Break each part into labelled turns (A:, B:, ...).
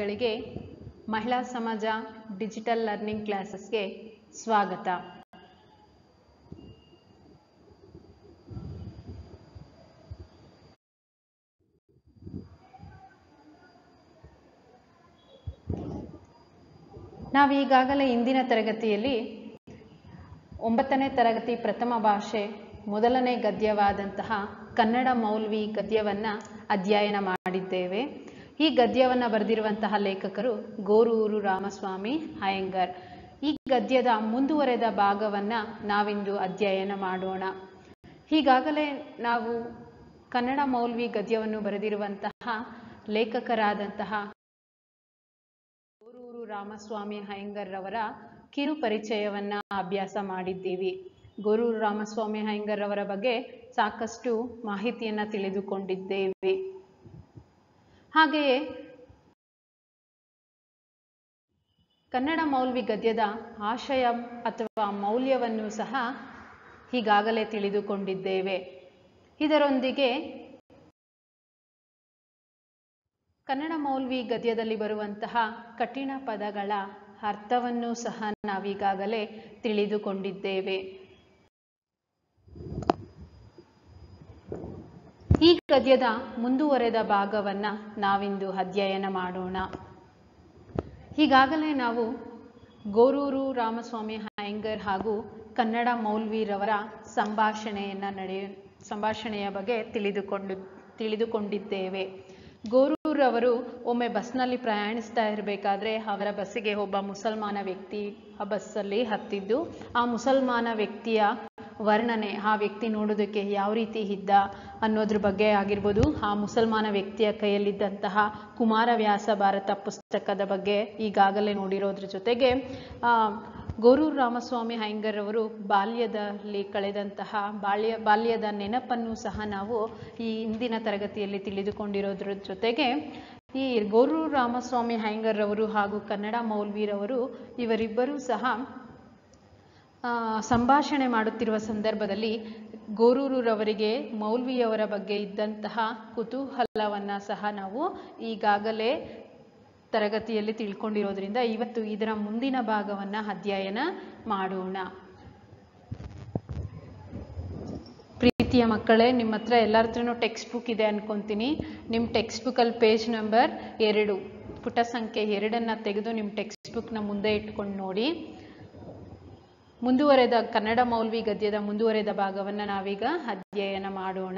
A: ವಿದ್ಯಾರ್ಥಿಗಳಿಗೆ ಮಹಿಳಾ ಸಮಾಜ ಡಿಜಿಟಲ್ ಲರ್ನಿಂಗ್ ಕ್ಲಾಸಸ್ಗೆ ಸ್ವಾಗತ ನಾವೀಗಾಗಲೇ ಇಂದಿನ ತರಗತಿಯಲ್ಲಿ ಒಂಬತ್ತನೇ ತರಗತಿ ಪ್ರಥಮ ಭಾಷೆ ಮೊದಲನೇ ಗದ್ಯವಾದಂತಹ ಕನ್ನಡ ಮೌಲ್ವಿ ಗದ್ಯವನ್ನು ಅಧ್ಯಯನ ಮಾಡಿದ್ದೇವೆ ಈ ಗದ್ಯವನ್ನು ಬರೆದಿರುವಂತಹ ಲೇಖಕರು ಗೋರೂರು ರಾಮಸ್ವಾಮಿ ಅಯ್ಯಂಗರ್ ಈ ಗದ್ಯದ ಮುಂದುವರೆದ ಭಾಗವನ್ನು ನಾವಿಂದು ಅಧ್ಯಯನ ಮಾಡೋಣ ಈಗಾಗಲೇ ನಾವು ಕನ್ನಡ ಮೌಲ್ವಿ ಗದ್ಯವನ್ನು ಬರೆದಿರುವಂತಹ ಲೇಖಕರಾದಂತಹ ಗೋರೂರು ರಾಮಸ್ವಾಮಿ ಅಯ್ಯಂಗರ್ರವರ ಕಿರು ಪರಿಚಯವನ್ನ ಅಭ್ಯಾಸ ಮಾಡಿದ್ದೀವಿ ಗೋರೂರು ರಾಮಸ್ವಾಮಿ ಅಯ್ಯಂಗರ್ರವರ ಬಗ್ಗೆ ಸಾಕಷ್ಟು ಮಾಹಿತಿಯನ್ನ ತಿಳಿದುಕೊಂಡಿದ್ದೇವೆ ಹಾಗೆಯೇ ಕನ್ನಡ ಮೌಲ್ವಿ ಗದ್ಯದ ಆಶಯ ಅಥವಾ ಮೌಲ್ಯವನ್ನು ಸಹ ಈಗಾಗಲೇ ತಿಳಿದುಕೊಂಡಿದ್ದೇವೆ ಇದರೊಂದಿಗೆ ಕನ್ನಡ ಮೌಲ್ವಿ ಗದ್ಯದಲ್ಲಿ ಬರುವಂತಹ ಕಠಿಣ ಪದಗಳ ಅರ್ಥವನ್ನು ಸಹ ನಾವೀಗಾಗಲೇ ತಿಳಿದುಕೊಂಡಿದ್ದೇವೆ ಈ ಗದ್ಯದ ಮುಂದುವರೆದ ಭಾಗವನ್ನು ನಾವಿಂದು ಅಧ್ಯಯನ ಮಾಡೋಣ ಈಗಾಗಲೇ ನಾವು ಗೋರೂರು ರಾಮಸ್ವಾಮಿ ಅಯ್ಯಂಗರ್ ಹಾಗೂ ಕನ್ನಡ ಮೌಲ್ವಿರವರ ಸಂಭಾಷಣೆಯನ್ನು ನಡೆಯ ಸಂಭಾಷಣೆಯ ಬಗ್ಗೆ ತಿಳಿದುಕೊಂಡು ತಿಳಿದುಕೊಂಡಿದ್ದೇವೆ ಗೋರೂರವರು ಒಮ್ಮೆ ಬಸ್ನಲ್ಲಿ ಪ್ರಯಾಣಿಸ್ತಾ ಇರಬೇಕಾದ್ರೆ ಅವರ ಬಸ್ಸಿಗೆ ಒಬ್ಬ ಮುಸಲ್ಮಾನ ವ್ಯಕ್ತಿ ಆ ಬಸ್ಸಲ್ಲಿ ಹತ್ತಿದ್ದು ಆ ಮುಸಲ್ಮಾನ ವ್ಯಕ್ತಿಯ ವರ್ಣನೆ ಆ ವ್ಯಕ್ತಿ ನೋಡೋದಕ್ಕೆ ಯಾವ ರೀತಿ ಇದ್ದ ಅನ್ನೋದ್ರ ಬಗ್ಗೆ ಆಗಿರ್ಬೋದು ಆ ಮುಸಲ್ಮಾನ ವ್ಯಕ್ತಿಯ ಕೈಯಲ್ಲಿದ್ದಂತಹ ಕುಮಾರವ್ಯಾಸ ಭಾರತ ಪುಸ್ತಕದ ಬಗ್ಗೆ ಈಗಾಗಲೇ ನೋಡಿರೋದ್ರ ಜೊತೆಗೆ ಗೋರೂರು ರಾಮಸ್ವಾಮಿ ಅಯ್ಯಂಗರ್ ಅವರು ಬಾಲ್ಯದಲ್ಲಿ ಕಳೆದಂತಹ ಬಾಲ್ಯ ಬಾಲ್ಯದ ನೆನಪನ್ನು ಸಹ ನಾವು ಈ ಇಂದಿನ ತರಗತಿಯಲ್ಲಿ ತಿಳಿದುಕೊಂಡಿರೋದ್ರ ಜೊತೆಗೆ ಈ ಗೋರೂರು ರಾಮಸ್ವಾಮಿ ಅಯ್ಯಂಗರ್ ಅವರು ಹಾಗೂ ಕನ್ನಡ ಮೌಲ್ವಿರವರು ಇವರಿಬ್ಬರೂ ಸಹ ಸಂಭಾಷಣೆ ಮಾಡುತ್ತಿರುವ ಸಂದರ್ಭದಲ್ಲಿ ಗೋರೂರವರಿಗೆ ಮೌಲ್ವಿಯವರ ಬಗ್ಗೆ ಇದ್ದಂತಹ ಕುತೂಹಲವನ್ನು ಸಹ ನಾವು ಈಗಾಗಲೇ ತರಗತಿಯಲ್ಲಿ ತಿಳ್ಕೊಂಡಿರೋದ್ರಿಂದ ಇವತ್ತು ಇದರ ಮುಂದಿನ ಭಾಗವನ್ನು ಅಧ್ಯಯನ ಮಾಡೋಣ ಪ್ರೀತಿಯ ಮಕ್ಕಳೇ ನಿಮ್ಮ ಹತ್ರ ಎಲ್ಲರ ಹತ್ರನೂ ಟೆಕ್ಸ್ಟ್ ಬುಕ್ ಇದೆ ಅನ್ಕೊಂತೀನಿ ನಿಮ್ಮ ಟೆಕ್ಸ್ಟ್ ಬುಕ್ಕಲ್ಲಿ ಪೇಜ್ ನಂಬರ್ ಎರಡು ಪುಟ ಸಂಖ್ಯೆ ಎರಡನ್ನು ತೆಗೆದು ನಿಮ್ಮ ಟೆಕ್ಸ್ಟ್ ಬುಕ್ನ ಮುಂದೆ ಇಟ್ಕೊಂಡು ನೋಡಿ ಮುಂದುವರೆದ ಕನ್ನಡ ಮೌಲ್ವಿ ಗದ್ಯದ ಮುಂದುವರೆದ ಭಾಗವನ್ನು ನಾವೀಗ ಅಧ್ಯಯನ ಮಾಡೋಣ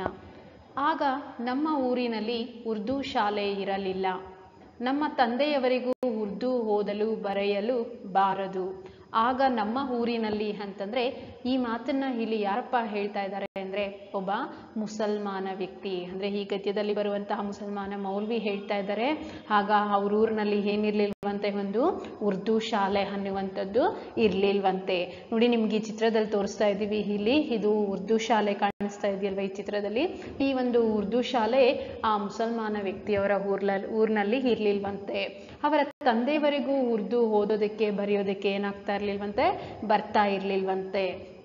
A: ಆಗ ನಮ್ಮ ಊರಿನಲ್ಲಿ ಉರ್ದು ಶಾಲೆ ಇರಲಿಲ್ಲ ನಮ್ಮ ತಂದೆಯವರಿಗೂ ಉರ್ದು ಓದಲು ಬರೆಯಲು ಬಾರದು ಆಗ ನಮ್ಮ ಊರಿನಲ್ಲಿ ಅಂತಂದ್ರೆ ಈ ಮಾತನ್ನ ಇಲ್ಲಿ ಯಾರಪ್ಪ ಹೇಳ್ತಾ ಇದ್ದಾರೆ ಅಂದ್ರೆ ಒಬ್ಬ ಮುಸಲ್ಮಾನ ವ್ಯಕ್ತಿ ಅಂದ್ರೆ ಈ ಗದ್ಯದಲ್ಲಿ ಬರುವಂತಹ ಮುಸಲ್ಮಾನ ಮೌಲ್ವಿ ಹೇಳ್ತಾ ಇದ್ದಾರೆ ಆಗ ಅವ್ರ ಊರಿನಲ್ಲಿ ಏನಿರ್ಲಿಲ್ವಂತೆ ಒಂದು ಉರ್ದು ಶಾಲೆ ಅನ್ನುವಂಥದ್ದು ಇರ್ಲಿಲ್ವಂತೆ ನೋಡಿ ನಿಮ್ಗೆ ಈ ಚಿತ್ರದಲ್ಲಿ ತೋರಿಸ್ತಾ ಇದ್ದೀವಿ ಇಲ್ಲಿ ಇದು ಉರ್ದು ಶಾಲೆ ಕಾಣಿಸ್ತಾ ಇದೆಯಲ್ವ ಈ ಚಿತ್ರದಲ್ಲಿ ಈ ಒಂದು ಉರ್ದು ಶಾಲೆ ಆ ಮುಸಲ್ಮಾನ ವ್ಯಕ್ತಿಯವರ ಊರ್ಲ ಊರಿನಲ್ಲಿ ಇರ್ಲಿಲ್ವಂತೆ ಅವರ ತಂದೆಯವರಿಗೂ ಉರ್ದು ಓದೋದಕ್ಕೆ ಬರೆಯೋದಕ್ಕೆ ಏನಾಗ್ತಾ ಇರ್ಲಿಲ್ವಂತೆ ಬರ್ತಾ ಇರ್ಲಿಲ್ವಂತೆ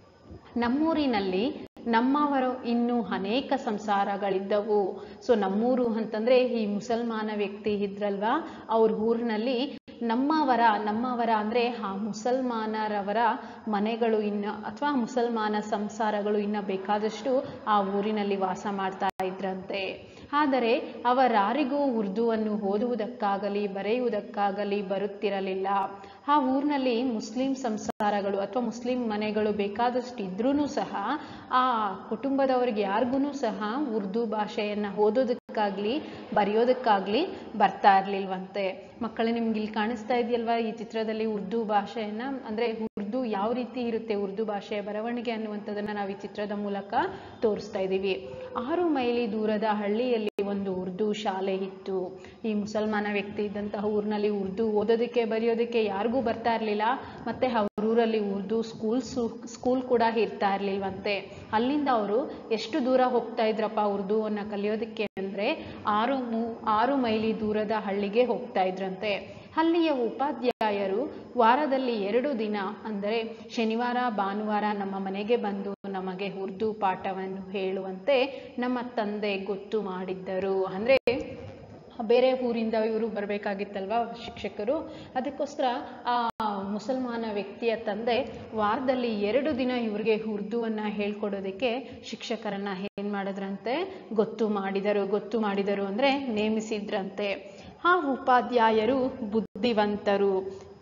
A: ನಮ್ಮೂರಿನಲ್ಲಿ ನಮ್ಮವರು ಇನ್ನೂ ಅನೇಕ ಸಂಸಾರಗಳಿದ್ದವು ಸೊ ನಮ್ಮೂರು ಅಂತಂದ್ರೆ ಈ ಮುಸಲ್ಮಾನ ವ್ಯಕ್ತಿ ಇದ್ರಲ್ವಾ ಅವ್ರ ಊರಿನಲ್ಲಿ ನಮ್ಮವರ ನಮ್ಮವರ ಅಂದ್ರೆ ಆ ಮುಸಲ್ಮಾನರವರ ಮನೆಗಳು ಇನ್ನು ಅಥವಾ ಮುಸಲ್ಮಾನ ಸಂಸಾರಗಳು ಇನ್ನ ಬೇಕಾದಷ್ಟು ಆ ಊರಿನಲ್ಲಿ ವಾಸ ಮಾಡ್ತಾ ಇದ್ರಂತೆ ಆದರೆ ಅವರಾರಿಗೂ ಉರ್ದುವನ್ನು ಓದುವುದಕ್ಕಾಗಲಿ ಬರೆಯುವುದಕ್ಕಾಗಲಿ ಬರುತ್ತಿರಲಿಲ್ಲ ಆ ಊರಿನಲ್ಲಿ ಮುಸ್ಲಿಂ ಸಂಸಾರಗಳು ಅಥವಾ ಮುಸ್ಲಿಂ ಮನೆಗಳು ಬೇಕಾದಷ್ಟು ಇದ್ರೂ ಸಹ ಆ ಕುಟುಂಬದವರಿಗೆ ಯಾರಿಗೂ ಸಹ ಉರ್ದು ಭಾಷೆಯನ್ನು ಓದೋದಕ್ಕಾಗ್ಲಿ ಬರೆಯೋದಕ್ಕಾಗ್ಲಿ ಬರ್ತಾ ಇರ್ಲಿಲ್ವಂತೆ ಮಕ್ಕಳೇ ನಿಮ್ಗೆ ಇಲ್ಲಿ ಕಾಣಿಸ್ತಾ ಇದೆಯಲ್ವಾ ಈ ಚಿತ್ರದಲ್ಲಿ ಉರ್ದು ಭಾಷೆಯನ್ನ ಅಂದ್ರೆ ಉರ್ದು ಯಾವ ರೀತಿ ಇರುತ್ತೆ ಉರ್ದು ಭಾಷೆಯ ಬರವಣಿಗೆ ಅನ್ನುವಂಥದ್ದನ್ನ ನಾವು ಈ ಚಿತ್ರದ ಮೂಲಕ ತೋರಿಸ್ತಾ ಇದ್ದೀವಿ ಆರು ಮೈಲಿ ದೂರದ ಹಳ್ಳಿಯಲ್ಲಿ ಒಂದು ಉರ್ದು ಶಾಲೆ ಇತ್ತು ಈ ಮುಸಲ್ಮಾನ ವ್ಯಕ್ತಿ ಇದ್ದಂತಹ ಊರಿನಲ್ಲಿ ಉರ್ದು ಓದೋದಕ್ಕೆ ಬರೆಯೋದಕ್ಕೆ ಯಾರಿಗೂ ಬರ್ತಾ ಇರಲಿಲ್ಲ ಮತ್ತೆ ಅವ್ರ ಊರಲ್ಲಿ ಉರ್ದು ಸ್ಕೂಲ್ಸ್ ಸ್ಕೂಲ್ ಕೂಡ ಇರ್ತಾ ಇರ್ಲಿಲ್ವಂತೆ ಅಲ್ಲಿಂದ ಅವರು ಎಷ್ಟು ದೂರ ಹೋಗ್ತಾ ಇದ್ರಪ್ಪ ಉರ್ದುವನ್ನ ಕಲಿಯೋದಕ್ಕೆ ಅಂದ್ರೆ ಆರು ಮೂ ಆರು ಮೈಲಿ ದೂರದ ಹಳ್ಳಿಗೆ ಹೋಗ್ತಾ ಇದ್ರಂತೆ ಅಲ್ಲಿಯ ಉಪಾಧ್ಯಾಯರು ವಾರದಲ್ಲಿ ಎರಡು ದಿನ ಅಂದರೆ ಶನಿವಾರ ಭಾನುವಾರ ನಮ್ಮ ಮನೆಗೆ ಬಂದು ನಮಗೆ ಉರ್ದು ಪಾಠವನ್ನು ಹೇಳುವಂತೆ ನಮ್ಮ ತಂದೆ ಗೊತ್ತು ಮಾಡಿದ್ದರು ಅಂದರೆ ಬೇರೆ ಊರಿಂದ ಇವರು ಬರಬೇಕಾಗಿತ್ತಲ್ವ ಶಿಕ್ಷಕರು ಅದಕ್ಕೋಸ್ಕರ ಆ ಮುಸಲ್ಮಾನ ವ್ಯಕ್ತಿಯ ತಂದೆ ವಾರದಲ್ಲಿ ಎರಡು ದಿನ ಇವ್ರಿಗೆ ಉರ್ದುವನ್ನು ಹೇಳ್ಕೊಡೋದಕ್ಕೆ ಶಿಕ್ಷಕರನ್ನ ಏನು ಮಾಡಿದ್ರಂತೆ ಗೊತ್ತು ಮಾಡಿದರು ಗೊತ್ತು ಮಾಡಿದರು ಅಂದರೆ ನೇಮಿಸಿದ್ರಂತೆ ಆ ಉಪಾಧ್ಯಾಯರು ಬುದ್ಧಿವಂತರು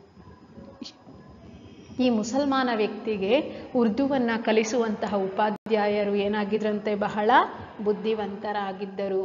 A: ಈ ಮುಸಲ್ಮಾನ ವ್ಯಕ್ತಿಗೆ ಉರ್ದುವನ್ನು ಕಲಿಸುವಂತಹ ಉಪಾಧ್ಯಾಯರು ಏನಾಗಿದ್ರಂತೆ ಬಹಳ ಬುದ್ಧಿವಂತರಾಗಿದ್ದರು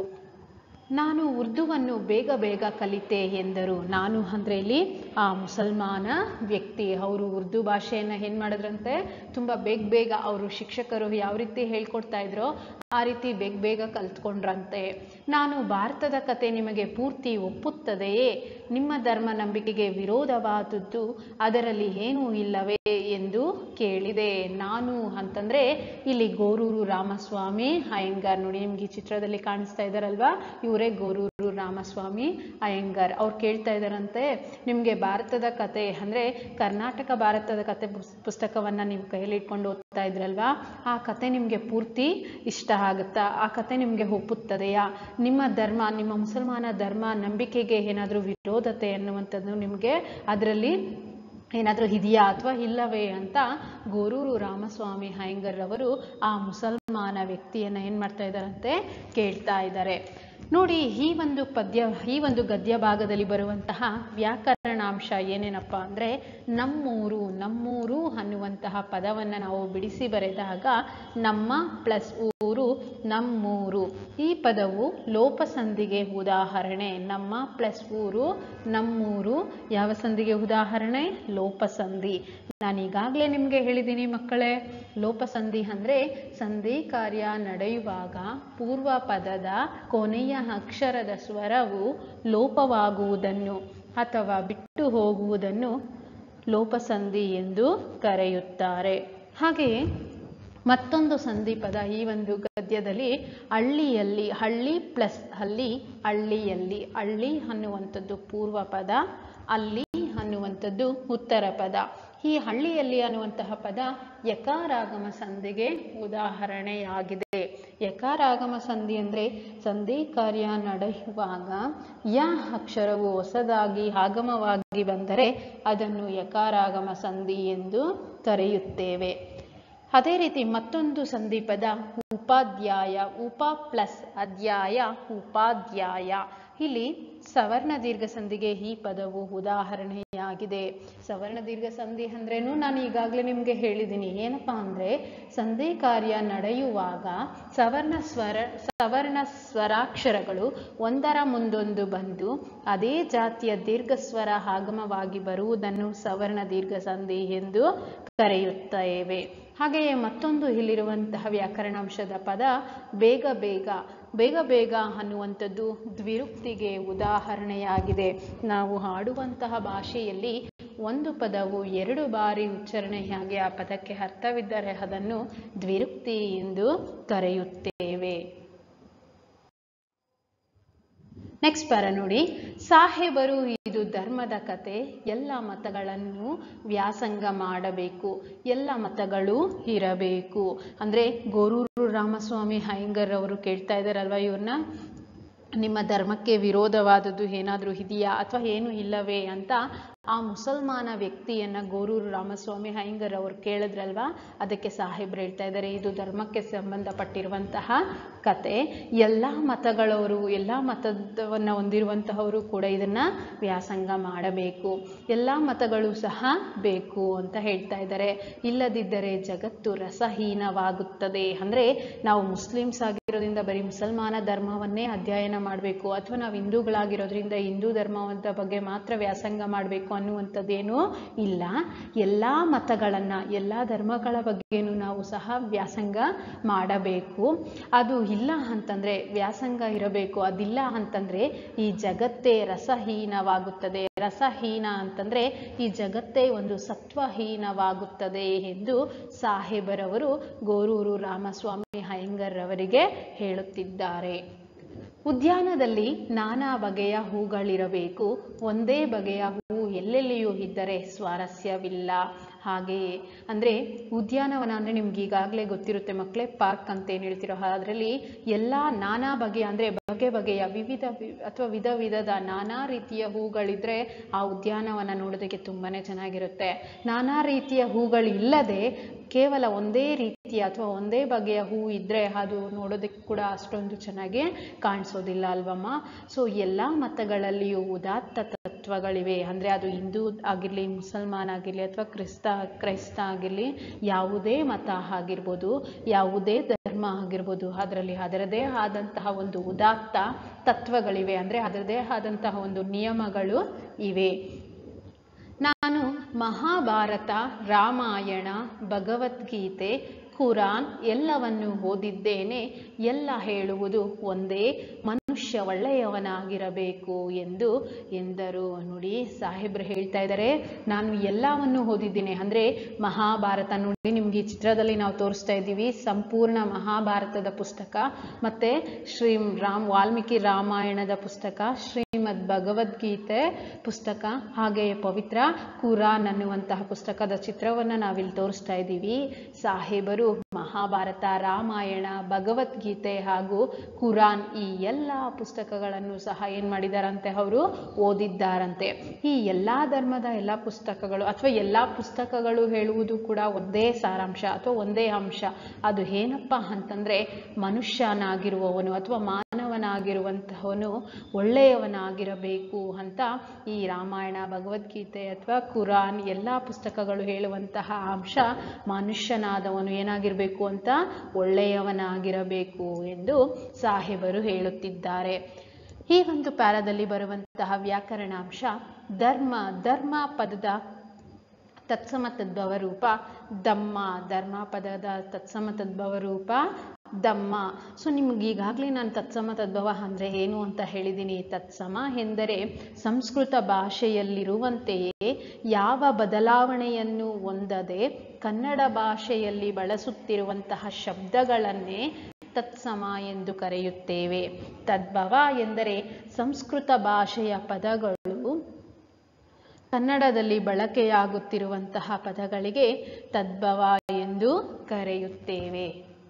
A: ನಾನು ಉರ್ದುವನ್ನು ಬೇಗ ಬೇಗ ಕಲಿತೆ ಎಂದರು ನಾನು ಅಂದರೆ ಇಲ್ಲಿ ಆ ಮುಸಲ್ಮಾನ ವ್ಯಕ್ತಿ ಅವರು ಉರ್ದು ಭಾಷೆಯನ್ನು ಏನು ಮಾಡಿದ್ರಂತೆ ತುಂಬ ಬೇಗ ಬೇಗ ಅವರು ಶಿಕ್ಷಕರು ಯಾವ ರೀತಿ ಹೇಳ್ಕೊಡ್ತಾ ಇದ್ರೋ ಆ ರೀತಿ ಬೇಗ ಬೇಗ ಕಲ್ತ್ಕೊಂಡ್ರಂತೆ ನಾನು ಭಾರತದ ಕತೆ ನಿಮಗೆ ಪೂರ್ತಿ ಒಪ್ಪುತ್ತದೆಯೇ ನಿಮ್ಮ ಧರ್ಮ ನಂಬಿಕೆಗೆ ವಿರೋಧವಾದದ್ದು ಅದರಲ್ಲಿ ಏನೂ ಇಲ್ಲವೇ ಎಂದು ಕೇಳಿದೆ ನಾನು ಅಂತಂದರೆ ಇಲ್ಲಿ ಗೋರೂರು ರಾಮಸ್ವಾಮಿ ಅಯ್ಯಂಗಾರ್ ನೋಡಿ ನಿಮ್ಗೆ ಈ ಚಿತ್ರದಲ್ಲಿ ಕಾಣಿಸ್ತಾ ಇದ್ದಾರಲ್ವಾ ಇವರೇ ಗೋರೂರು ರಾಮಸ್ವಾಮಿ ಅಯ್ಯಂಗಾರ್ ಅವ್ರು ಕೇಳ್ತಾ ಇದ್ದಾರಂತೆ ನಿಮಗೆ ಭಾರತದ ಕತೆ ಅಂದರೆ ಕರ್ನಾಟಕ ಭಾರತದ ಕತೆ ಪುಸ್ತಕವನ್ನು ನೀವು ಕೈಯಲ್ಲಿ ಇಟ್ಕೊಂಡು ಓದ್ತಾ ಇದ್ರಲ್ವಾ ಆ ಕತೆ ನಿಮಗೆ ಪೂರ್ತಿ ಇಷ್ಟ ಆಗುತ್ತಾ ಆ ಕತೆ ನಿಮಗೆ ಒಪ್ಪುತ್ತದೆಯಾ ನಿಮ್ಮ ಧರ್ಮ ನಿಮ್ಮ ಮುಸಲ್ಮಾನ ಧರ್ಮ ನಂಬಿಕೆಗೆ ಏನಾದರೂ ವಿರೋಧತೆ ಅನ್ನುವಂಥದ್ದು ನಿಮಗೆ ಅದರಲ್ಲಿ ಏನಾದರೂ ಇದೆಯಾ ಅಥವಾ ಇಲ್ಲವೇ ಅಂತ ಗೋರೂರು ರಾಮಸ್ವಾಮಿ ಅಯ್ಯಂಗರ್ ಅವರು ಆ ಮುಸಲ್ಮಾನ ವ್ಯಕ್ತಿಯನ್ನು ಏನು ಮಾಡ್ತಾ ಇದ್ದಾರಂತೆ ಕೇಳ್ತಾ ಇದ್ದಾರೆ ನೋಡಿ ಈ ಒಂದು ಪದ್ಯ ಈ ಒಂದು ಗದ್ಯ ಭಾಗದಲ್ಲಿ ಬರುವಂತಹ ವ್ಯಾಕರಣಾಂಶ ಏನೇನಪ್ಪ ಅಂದರೆ ನಮ್ಮೂರು ನಮ್ಮೂರು ಅನ್ನುವಂತಹ ಪದವನ್ನು ನಾವು ಬಿಡಿಸಿ ಬರೆದಾಗ ನಮ್ಮ ಪ್ಲಸ್ ಊರು ನಮ್ಮೂರು ಈ ಪದವು ಲೋಪಸಂಧಿಗೆ ಉದಾಹರಣೆ ನಮ್ಮ ಪ್ಲಸ್ ಊರು ನಮ್ಮೂರು ಯಾವ ಸಂಧಿಗೆ ಉದಾಹರಣೆ ಲೋಪಸಂಧಿ ನಾನು ಈಗಾಗಲೇ ನಿಮಗೆ ಹೇಳಿದ್ದೀನಿ ಮಕ್ಕಳೇ ಲೋಪಸಂಧಿ ಅಂದರೆ ಸಂಧಿ ಕಾರ್ಯ ನಡೆಯುವಾಗ ಪೂರ್ವ ಪದದ ಕೊನೆಯ ಅಕ್ಷರದ ಸ್ವರವು ಲೋಪವಾಗುವುದನ್ನು ಅಥವಾ ಬಿಟ್ಟು ಹೋಗುವುದನ್ನು ಲೋಪಸಂಧಿ ಎಂದು ಕರೆಯುತ್ತಾರೆ ಹಾಗೆಯೇ ಮತ್ತೊಂದು ಸಂಧಿ ಪದ ಈ ಒಂದು ಗದ್ಯದಲ್ಲಿ ಹಳ್ಳಿಯಲ್ಲಿ ಹಳ್ಳಿ ಪ್ಲಸ್ ಅಲ್ಲಿ ಹಳ್ಳಿಯಲ್ಲಿ ಹಳ್ಳಿ ಅನ್ನುವಂಥದ್ದು ಪೂರ್ವ ಪದ ಅಲ್ಲಿ ಅನ್ನುವಂಥದ್ದು ಉತ್ತರ ಪದ ಈ ಹಳ್ಳಿಯಲ್ಲಿ ಅನ್ನುವಂತಹ ಪದ ಯಕಾರಾಗಮ ಸಂಧಿಗೆ ಉದಾಹರಣೆಯಾಗಿದೆ ಯಕಾರಾಗಮ ಸಂಧಿ ಅಂದರೆ ಸಂಧಿ ಕಾರ್ಯ ನಡೆಯುವಾಗ ಯ ಅಕ್ಷರವು ಹೊಸದಾಗಿ ಆಗಮವಾಗಿ ಬಂದರೆ ಅದನ್ನು ಯಕಾರಾಗಮ ಸಂಧಿ ಎಂದು ಕರೆಯುತ್ತೇವೆ ಅದೇ ರೀತಿ ಮತ್ತೊಂದು ಸಂಧಿಪದ ಉಪಾಧ್ಯಾಯ ಉಪ ಪ್ಲಸ್ ಅಧ್ಯಾಯ ಉಪಾಧ್ಯಾಯ ಇಲ್ಲಿ ಸವರ್ಣ ದೀರ್ಘ ಸಂಧಿಗೆ ಈ ಪದವು ಉದಾಹರಣೆಯಾಗಿದೆ ಸವರ್ಣ ದೀರ್ಘ ಸಂಧಿ ಅಂದ್ರೇನು ನಾನು ಈಗಾಗಲೇ ನಿಮಗೆ ಹೇಳಿದ್ದೀನಿ ಏನಪ್ಪಾ ಅಂದರೆ ಸಂಧಿ ಕಾರ್ಯ ನಡೆಯುವಾಗ ಸವರ್ಣ ಸ್ವರ ಸವರ್ಣ ಸ್ವರಾಕ್ಷರಗಳು ಒಂದರ ಮುಂದೊಂದು ಬಂದು ಅದೇ ಜಾತಿಯ ದೀರ್ಘ ಸ್ವರ ಆಗಮವಾಗಿ ಬರುವುದನ್ನು ಸವರ್ಣ ದೀರ್ಘ ಸಂಧಿ ಎಂದು ಕರೆಯುತ್ತೇವೆ ಹಾಗೆಯೇ ಮತ್ತೊಂದು ಇಲ್ಲಿರುವಂತಹ ವ್ಯಾಕರಣಾಂಶದ ಪದ ಬೇಗ ಬೇಗ ಬೇಗ ಬೇಗ ಅನ್ನುವಂಥದ್ದು ದ್ವಿರುಕ್ತಿಗೆ ಉದಾಹರಣೆಯಾಗಿದೆ ನಾವು ಆಡುವಂತಹ ಭಾಷೆಯಲ್ಲಿ ಒಂದು ಪದವು ಎರಡು ಬಾರಿ ಉಚ್ಚಾರಣೆಯಾಗಿ ಆ ಪದಕ್ಕೆ ಅರ್ಥವಿದ್ದರೆ ಅದನ್ನು ದ್ವಿರುಕ್ತಿ ಎಂದು ಕರೆಯುತ್ತೇವೆ ನೆಕ್ಸ್ಟ್ ಪ್ಯಾರ ನೋಡಿ ಸಾಹೇಬರು ಇದು ಧರ್ಮದ ಕತೆ ಎಲ್ಲ ಮತಗಳನ್ನು ವ್ಯಾಸಂಗ ಮಾಡಬೇಕು ಎಲ್ಲ ಮತಗಳು ಇರಬೇಕು ಅಂದರೆ ಗೋರೂರು ರಾಮಸ್ವಾಮಿ ಅಯ್ಯಂಗರ್ ಅವರು ಕೇಳ್ತಾ ಇದ್ದಾರಲ್ವ ಇವ್ರನ್ನ ನಿಮ್ಮ ಧರ್ಮಕ್ಕೆ ವಿರೋಧವಾದದ್ದು ಏನಾದರೂ ಇದೆಯಾ ಅಥವಾ ಏನು ಇಲ್ಲವೇ ಅಂತ ಆ ಮುಸಲ್ಮಾನ ವ್ಯಕ್ತಿಯನ್ನು ಗೋರೂರು ರಾಮಸ್ವಾಮಿ ಅಯ್ಯಂಗರ್ ಅವರು ಕೇಳಿದ್ರಲ್ವಾ ಅದಕ್ಕೆ ಸಾಹೇಬ್ರು ಹೇಳ್ತಾ ಇದ್ದಾರೆ ಇದು ಧರ್ಮಕ್ಕೆ ಸಂಬಂಧಪಟ್ಟಿರುವಂತಹ ಕತೆ ಎಲ್ಲ ಮತಗಳವರು ಎಲ್ಲ ಮತವನ್ನು ಹೊಂದಿರುವಂತಹವರು ಕೂಡ ಇದನ್ನು ವ್ಯಾಸಂಗ ಮಾಡಬೇಕು ಎಲ್ಲ ಮತಗಳು ಸಹ ಬೇಕು ಅಂತ ಹೇಳ್ತಾ ಇದ್ದಾರೆ ಇಲ್ಲದಿದ್ದರೆ ಜಗತ್ತು ರಸಹೀನವಾಗುತ್ತದೆ ಅಂದರೆ ನಾವು ಮುಸ್ಲಿಮ್ಸ್ ಆಗಿರೋದ್ರಿಂದ ಬರೀ ಮುಸಲ್ಮಾನ ಧರ್ಮವನ್ನೇ ಅಧ್ಯಯನ ಮಾಡಬೇಕು ಅಥವಾ ನಾವು ಹಿಂದೂಗಳಾಗಿರೋದ್ರಿಂದ ಹಿಂದೂ ಧರ್ಮದ ಬಗ್ಗೆ ಮಾತ್ರ ವ್ಯಾಸಂಗ ಮಾಡಬೇಕು ಅನ್ನುವಂಥದ್ದೇನೂ ಇಲ್ಲ ಎಲ್ಲ ಮತಗಳನ್ನು ಎಲ್ಲ ಧರ್ಮಗಳ ಬಗ್ಗೆನೂ ನಾವು ಸಹ ವ್ಯಾಸಂಗ ಮಾಡಬೇಕು ಅದು ಇಲ್ಲ ಅಂತಂದರೆ ವ್ಯಾಸಂಗ ಇರಬೇಕು ಅದಿಲ್ಲ ಅಂತಂದರೆ ಈ ಜಗತ್ತೇ ರಸಹೀನವಾಗುತ್ತದೆ ರಸಹೀನ ಅಂತಂದರೆ ಈ ಜಗತ್ತೇ ಒಂದು ಸತ್ವಹೀನವಾಗುತ್ತದೆ ಎಂದು ಸಾಹೇಬರವರು ಗೋರೂರು ರಾಮಸ್ವಾಮಿ ಅಯ್ಯಂಗರ್ ಅವರಿಗೆ ಹೇಳುತ್ತಿದ್ದಾರೆ ಉದ್ಯಾನದಲ್ಲಿ ನಾನಾ ಬಗೆಯ ಹೂಗಳಿರಬೇಕು ಒಂದೇ ಬಗೆಯ ಹೂ ಎಲ್ಲೆಲ್ಲಿಯೂ ಇದ್ದರೆ ಸ್ವಾರಸ್ಯವಿಲ್ಲ ಹಾಗೆಯೇ ಅಂದರೆ ಉದ್ಯಾನವನ ಅಂದರೆ ನಿಮ್ಗೆ ಈಗಾಗಲೇ ಗೊತ್ತಿರುತ್ತೆ ಮಕ್ಕಳೇ ಪಾರ್ಕ್ ಅಂತ ಏನು ಹೇಳ್ತಿರೋ ಅದರಲ್ಲಿ ಎಲ್ಲ ನಾನಾ ಬಗೆಯ ಅಂದರೆ ಬಗೆ ಬಗೆಯ ವಿವಿಧ ಅಥವಾ ವಿಧ ವಿಧದ ನಾನಾ ರೀತಿಯ ಹೂಗಳಿದ್ರೆ ಆ ಉದ್ಯಾನವನ ನೋಡೋದಕ್ಕೆ ತುಂಬಾ ಚೆನ್ನಾಗಿರುತ್ತೆ ನಾನಾ ರೀತಿಯ ಹೂಗಳಿಲ್ಲದೆ ಕೇವಲ ಒಂದೇ ರೀತಿಯ ಅಥವಾ ಒಂದೇ ಬಗೆಯ ಹೂ ಇದ್ದರೆ ಅದು ನೋಡೋದಕ್ಕೆ ಕೂಡ ಅಷ್ಟೊಂದು ಚೆನ್ನಾಗಿ ಕಾಣಿಸೋದಿಲ್ಲ ಅಲ್ವಮ್ಮ ಸೊ ಎಲ್ಲ ಮತಗಳಲ್ಲಿಯೂ ಉದಾತ್ತ ತತ್ವಗಳಿವೆ ಅಂದರೆ ಅದು ಹಿಂದೂ ಆಗಿರಲಿ ಮುಸಲ್ಮಾನ್ ಆಗಿರಲಿ ಅಥವಾ ಕ್ರಿಸ್ತ ಕ್ರೈಸ್ತ ಆಗಿರಲಿ ಯಾವುದೇ ಮತ ಆಗಿರ್ಬೋದು ಯಾವುದೇ ಧರ್ಮ ಆಗಿರ್ಬೋದು ಅದರಲ್ಲಿ ಅದರದೇ ಆದಂತಹ ಒಂದು ಉದಾತ್ತ ತತ್ವಗಳಿವೆ ಅಂದರೆ ಅದರದೇ ಆದಂತಹ ಒಂದು ನಿಯಮಗಳು ಇವೆ ನಾನು ಮಹಾಭಾರತ ರಾಮಾಯಣ ಭಗವದ್ಗೀತೆ ಕುರಾನ್ ಎಲ್ಲವನ್ನು ಓದಿದ್ದೇನೆ ಎಲ್ಲ ಹೇಳುವುದು ಒಂದೇ ಮನುಷ್ಯ ಒಳ್ಳೆಯವನಾಗಿರಬೇಕು ಎಂದು ಎಂದರು ನೋಡಿ ಸಾಹೇಬ್ರು ಹೇಳ್ತಾ ಇದ್ದಾರೆ ನಾನು ಎಲ್ಲವನ್ನು ಓದಿದ್ದೀನಿ ಅಂದರೆ ಮಹಾಭಾರತ ನೋಡಿ ನಿಮ್ಗೆ ಈ ಚಿತ್ರದಲ್ಲಿ ನಾವು ತೋರಿಸ್ತಾ ಇದ್ದೀವಿ ಸಂಪೂರ್ಣ ಮಹಾಭಾರತದ ಪುಸ್ತಕ ಮತ್ತು ಶ್ರೀ ರಾಮ್ ವಾಲ್ಮೀಕಿ ರಾಮಾಯಣದ ಪುಸ್ತಕ ಶ್ರೀಮದ್ ಭಗವದ್ಗೀತೆ ಪುಸ್ತಕ ಹಾಗೆಯೇ ಪವಿತ್ರ ಕುರಾನ್ ಅನ್ನುವಂತಹ ಪುಸ್ತಕದ ಚಿತ್ರವನ್ನು ನಾವಿಲ್ಲಿ ತೋರಿಸ್ತಾ ಇದ್ದೀವಿ ಸಾಹೇಬರು ಮಹಾಭಾರತ ರಾಮಾಯಣ ಭಗವದ್ಗೀತೆ ಹಾಗೂ ಕುರಾನ್ ಈ ಎಲ್ಲ ಪುಸ್ತಕಗಳನ್ನು ಸಹ ಏನು ಮಾಡಿದಾರಂತೆ ಅವರು ಓದಿದ್ದಾರಂತೆ ಈ ಎಲ್ಲ ಧರ್ಮದ ಎಲ್ಲ ಪುಸ್ತಕಗಳು ಅಥವಾ ಎಲ್ಲ ಪುಸ್ತಕಗಳು ಹೇಳುವುದು ಕೂಡ ಒಂದೇ ಸಾರಾಂಶ ಅಥವಾ ಒಂದೇ ಅಂಶ ಅದು ಏನಪ್ಪ ಅಂತಂದರೆ ಮನುಷ್ಯನಾಗಿರುವವನು ಅಥವಾ ಮಾನವನಾಗಿರುವಂತಹವನು ಒಳ್ಳೆಯವನಾಗಿರಬೇಕು ಅಂತ ಈ ರಾಮಾಯಣ ಭಗವದ್ಗೀತೆ ಅಥವಾ ಕುರಾನ್ ಎಲ್ಲ ಪುಸ್ತಕಗಳು ಹೇಳುವಂತಹ ಅಂಶ ಮನುಷ್ಯನಾದವನು ಏನಾಗಿರಬೇಕು ಅಂತ ಒಳ್ಳೆಯವನಾಗಿರಬೇಕು ಎಂದು ಸಾಹೇಬರು ಹೇಳುತ್ತಿದ್ದಾರೆ ಈ ಒಂದು ಪ್ಯಾರದಲ್ಲಿ ಬರುವಂತಹ ವ್ಯಾಕರಣಾಂಶ ಧರ್ಮ ಧರ್ಮ ಪದದ ತತ್ಸಮ ತದ್ಭವ ರೂಪ ದಮ್ಮ ಧರ್ಮ ಪದದ ತತ್ಸಮ ತದ್ಭವ ರೂಪ ದಮ್ಮ ಸೊ ನಿಮ್ಗೆ ಈಗಾಗಲೇ ನಾನು ತತ್ಸಮ ತದ್ಭವ ಅಂದರೆ ಏನು ಅಂತ ಹೇಳಿದ್ದೀನಿ ತತ್ಸಮ ಎಂದರೆ ಸಂಸ್ಕೃತ ಭಾಷೆಯಲ್ಲಿರುವಂತೆಯೇ ಯಾವ ಬದಲಾವಣೆಯನ್ನು ಹೊಂದದೆ ಕನ್ನಡ ಭಾಷೆಯಲ್ಲಿ ಬಳಸುತ್ತಿರುವಂತಹ ಶಬ್ದಗಳನ್ನೇ ತತ್ಸಮ ಎಂದು ಕರೆಯುತ್ತೇವೆ ತದ್ಭವ ಎಂದರೆ ಸಂಸ್ಕೃತ ಭಾಷೆಯ ಪದಗಳು ಕನ್ನಡದಲ್ಲಿ ಬಳಕೆಯಾಗುತ್ತಿರುವಂತಹ ಪದಗಳಿಗೆ ತದ್ಭವ ಎಂದು ಕರೆಯುತ್ತೇವೆ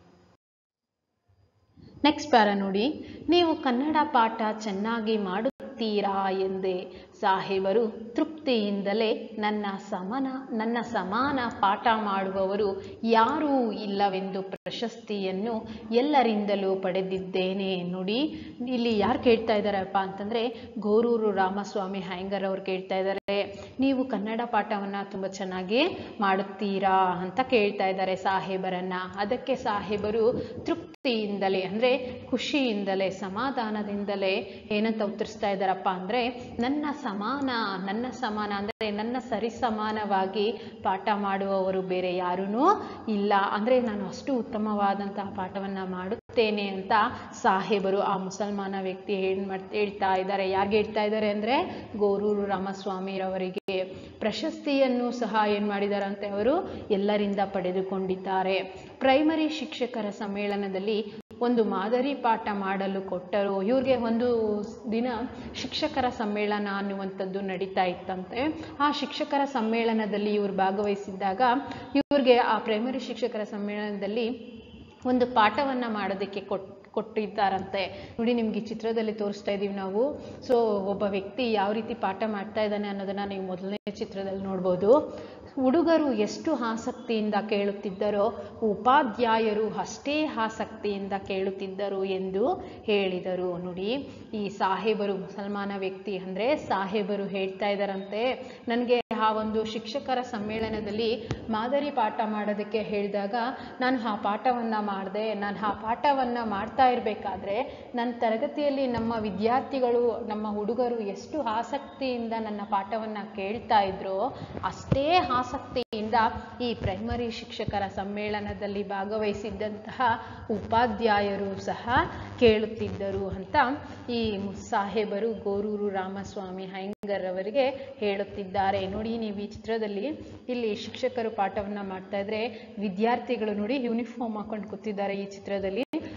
A: ನೆಕ್ಸ್ಟ್ ಪ್ಯಾರ ನೋಡಿ ನೀವು ಕನ್ನಡ ಪಾಠ ಚೆನ್ನಾಗಿ ಮಾಡುತ್ತೀರಾ ಎಂದೇ ಸಾಹೇಬರು ತೃಪ್ತಿಯಿಂದಲೇ ನನ್ನ ಸಮನ ನನ್ನ ಸಮಾನ ಪಾಠ ಮಾಡುವವರು ಯಾರೂ ಇಲ್ಲವೆಂದು ಪ್ರಶಸ್ತಿಯನ್ನು ಎಲ್ಲರಿಂದಲೂ ಪಡೆದಿದ್ದೇನೆ ನೋಡಿ ಇಲ್ಲಿ ಯಾರು ಕೇಳ್ತಾ ಇದ್ದಾರಪ್ಪ ಅಂತಂದರೆ ಗೋರೂರು ರಾಮಸ್ವಾಮಿ ಹ್ಯಾಂಗರ್ ಅವ್ರು ಕೇಳ್ತಾ ಇದ್ದಾರೆ ನೀವು ಕನ್ನಡ ಪಾಠವನ್ನು ತುಂಬ ಚೆನ್ನಾಗಿ ಮಾಡುತ್ತೀರಾ ಅಂತ ಕೇಳ್ತಾ ಇದ್ದಾರೆ ಸಾಹೇಬರನ್ನ ಅದಕ್ಕೆ ಸಾಹೇಬರು ತೃಪ್ತಿಯಿಂದಲೇ ಅಂದರೆ ಖುಷಿಯಿಂದಲೇ ಸಮಾಧಾನದಿಂದಲೇ ಏನಂತ ಉತ್ತರಿಸ್ತಾ ಇದ್ದಾರಪ್ಪ ಅಂದರೆ ನನ್ನ ಸಮಾನ ನನ್ನ ಸಮಾನ ಅಂದರೆ ನನ್ನ ಸರಿಸಮಾನವಾಗಿ ಪಾಠ ಮಾಡುವವರು ಬೇರೆ ಯಾರೂ ಇಲ್ಲ ಅಂದರೆ ನಾನು ಅಷ್ಟು ಉತ್ತಮವಾದಂತಹ ಪಾಠವನ್ನು ಮಾಡುತ್ತೇನೆ ಅಂತ ಸಾಹೇಬರು ಆ ಮುಸಲ್ಮಾನ ವ್ಯಕ್ತಿ ಏನ್ ಮಾಡ್ ಹೇಳ್ತಾ ಇದ್ದಾರೆ ಯಾರಿಗೆ ಹೇಳ್ತಾ ಇದ್ದಾರೆ ಅಂದರೆ ಗೋರೂರು ರಾಮಸ್ವಾಮಿರವರಿಗೆ ಪ್ರಶಸ್ತಿಯನ್ನು ಸಹ ಏನು ಮಾಡಿದಾರಂತೆ ಅವರು ಎಲ್ಲರಿಂದ ಪಡೆದುಕೊಂಡಿದ್ದಾರೆ ಪ್ರೈಮರಿ ಶಿಕ್ಷಕರ ಸಮ್ಮೇಳನದಲ್ಲಿ ಒಂದು ಮಾದರಿ ಪಾಠ ಮಾಡಲು ಕೊಟ್ಟರು ಇವ್ರಿಗೆ ಒಂದು ದಿನ ಶಿಕ್ಷಕರ ಸಮ್ಮೇಳನ ಅನ್ನುವಂಥದ್ದು ನಡೀತಾ ಇತ್ತಂತೆ ಆ ಶಿಕ್ಷಕರ ಸಮ್ಮೇಳನದಲ್ಲಿ ಇವರು ಭಾಗವಹಿಸಿದ್ದಾಗ ಇವ್ರಿಗೆ ಆ ಪ್ರೈಮರಿ ಶಿಕ್ಷಕರ ಸಮ್ಮೇಳನದಲ್ಲಿ ಒಂದು ಪಾಠವನ್ನು ಮಾಡೋದಕ್ಕೆ ಕೊಟ್ ಕೊಟ್ಟಿದ್ದಾರಂತೆ ನೋಡಿ ನಿಮ್ಗೆ ಈ ಚಿತ್ರದಲ್ಲಿ ತೋರಿಸ್ತಾ ಇದ್ದೀವಿ ನಾವು ಸೊ ಒಬ್ಬ ವ್ಯಕ್ತಿ ಯಾವ ರೀತಿ ಪಾಠ ಮಾಡ್ತಾ ಇದ್ದಾನೆ ಅನ್ನೋದನ್ನ ನೀವು ಮೊದಲನೇ ಚಿತ್ರದಲ್ಲಿ ನೋಡ್ಬೋದು ಹುಡುಗರು ಎಷ್ಟು ಆಸಕ್ತಿಯಿಂದ ಕೇಳುತ್ತಿದ್ದರೋ ಉಪಾಧ್ಯಾಯರು ಅಷ್ಟೇ ಆಸಕ್ತಿಯಿಂದ ಕೇಳುತ್ತಿದ್ದರು ಎಂದು ಹೇಳಿದರು ನೋಡಿ ಈ ಸಾಹೇಬರು ಮುಸಲ್ಮಾನ ವ್ಯಕ್ತಿ ಅಂದರೆ ಸಾಹೇಬರು ಹೇಳ್ತಾ ಇದ್ದಾರಂತೆ ನನಗೆ ಆ ಒಂದು ಶಿಕ್ಷಕರ ಸಮ್ಮೇಳನದಲ್ಲಿ ಮಾದರಿ ಪಾಠ ಮಾಡೋದಕ್ಕೆ ಹೇಳಿದಾಗ ನಾನು ಆ ಪಾಠವನ್ನು ಮಾಡಿದೆ ನಾನು ಆ ಪಾಠವನ್ನು ಮಾಡ್ತಾ ಇರಬೇಕಾದ್ರೆ ನನ್ನ ತರಗತಿಯಲ್ಲಿ ನಮ್ಮ ವಿದ್ಯಾರ್ಥಿಗಳು ನಮ್ಮ ಹುಡುಗರು ಎಷ್ಟು ಆಸಕ್ತಿಯಿಂದ ನನ್ನ ಪಾಠವನ್ನು ಕೇಳ್ತಾ ಇದ್ರೋ ಅಷ್ಟೇ ಆಸಕ್ತಿಯಿಂದ ಈ ಪ್ರೈಮರಿ ಶಿಕ್ಷಕರ ಸಮ್ಮೇಳನದಲ್ಲಿ ಭಾಗವಹಿಸಿದ್ದಂತಹ ಉಪಾಧ್ಯಾಯರು ಸಹ ಕೇಳುತ್ತಿದ್ದರು ಅಂತ ಈ ಸಾಹೇಬರು ಗೋರೂರು ರಾಮಸ್ವಾಮಿ ಹೈಂಗರ್ ಅವರಿಗೆ ಹೇಳುತ್ತಿದ್ದಾರೆ ನೋಡಿ ನೀವು ಈ ಚಿತ್ರದಲ್ಲಿ ಇಲ್ಲಿ ಶಿಕ್ಷಕರು ಪಾಠವನ್ನು ಮಾಡ್ತಾ ಇದ್ರೆ ವಿದ್ಯಾರ್ಥಿಗಳು ನೋಡಿ ಯೂನಿಫಾರ್ಮ್ ಹಾಕೊಂಡು ಕೂತಿದ್ದಾರೆ ಈ ಚಿತ್ರದಲ್ಲಿ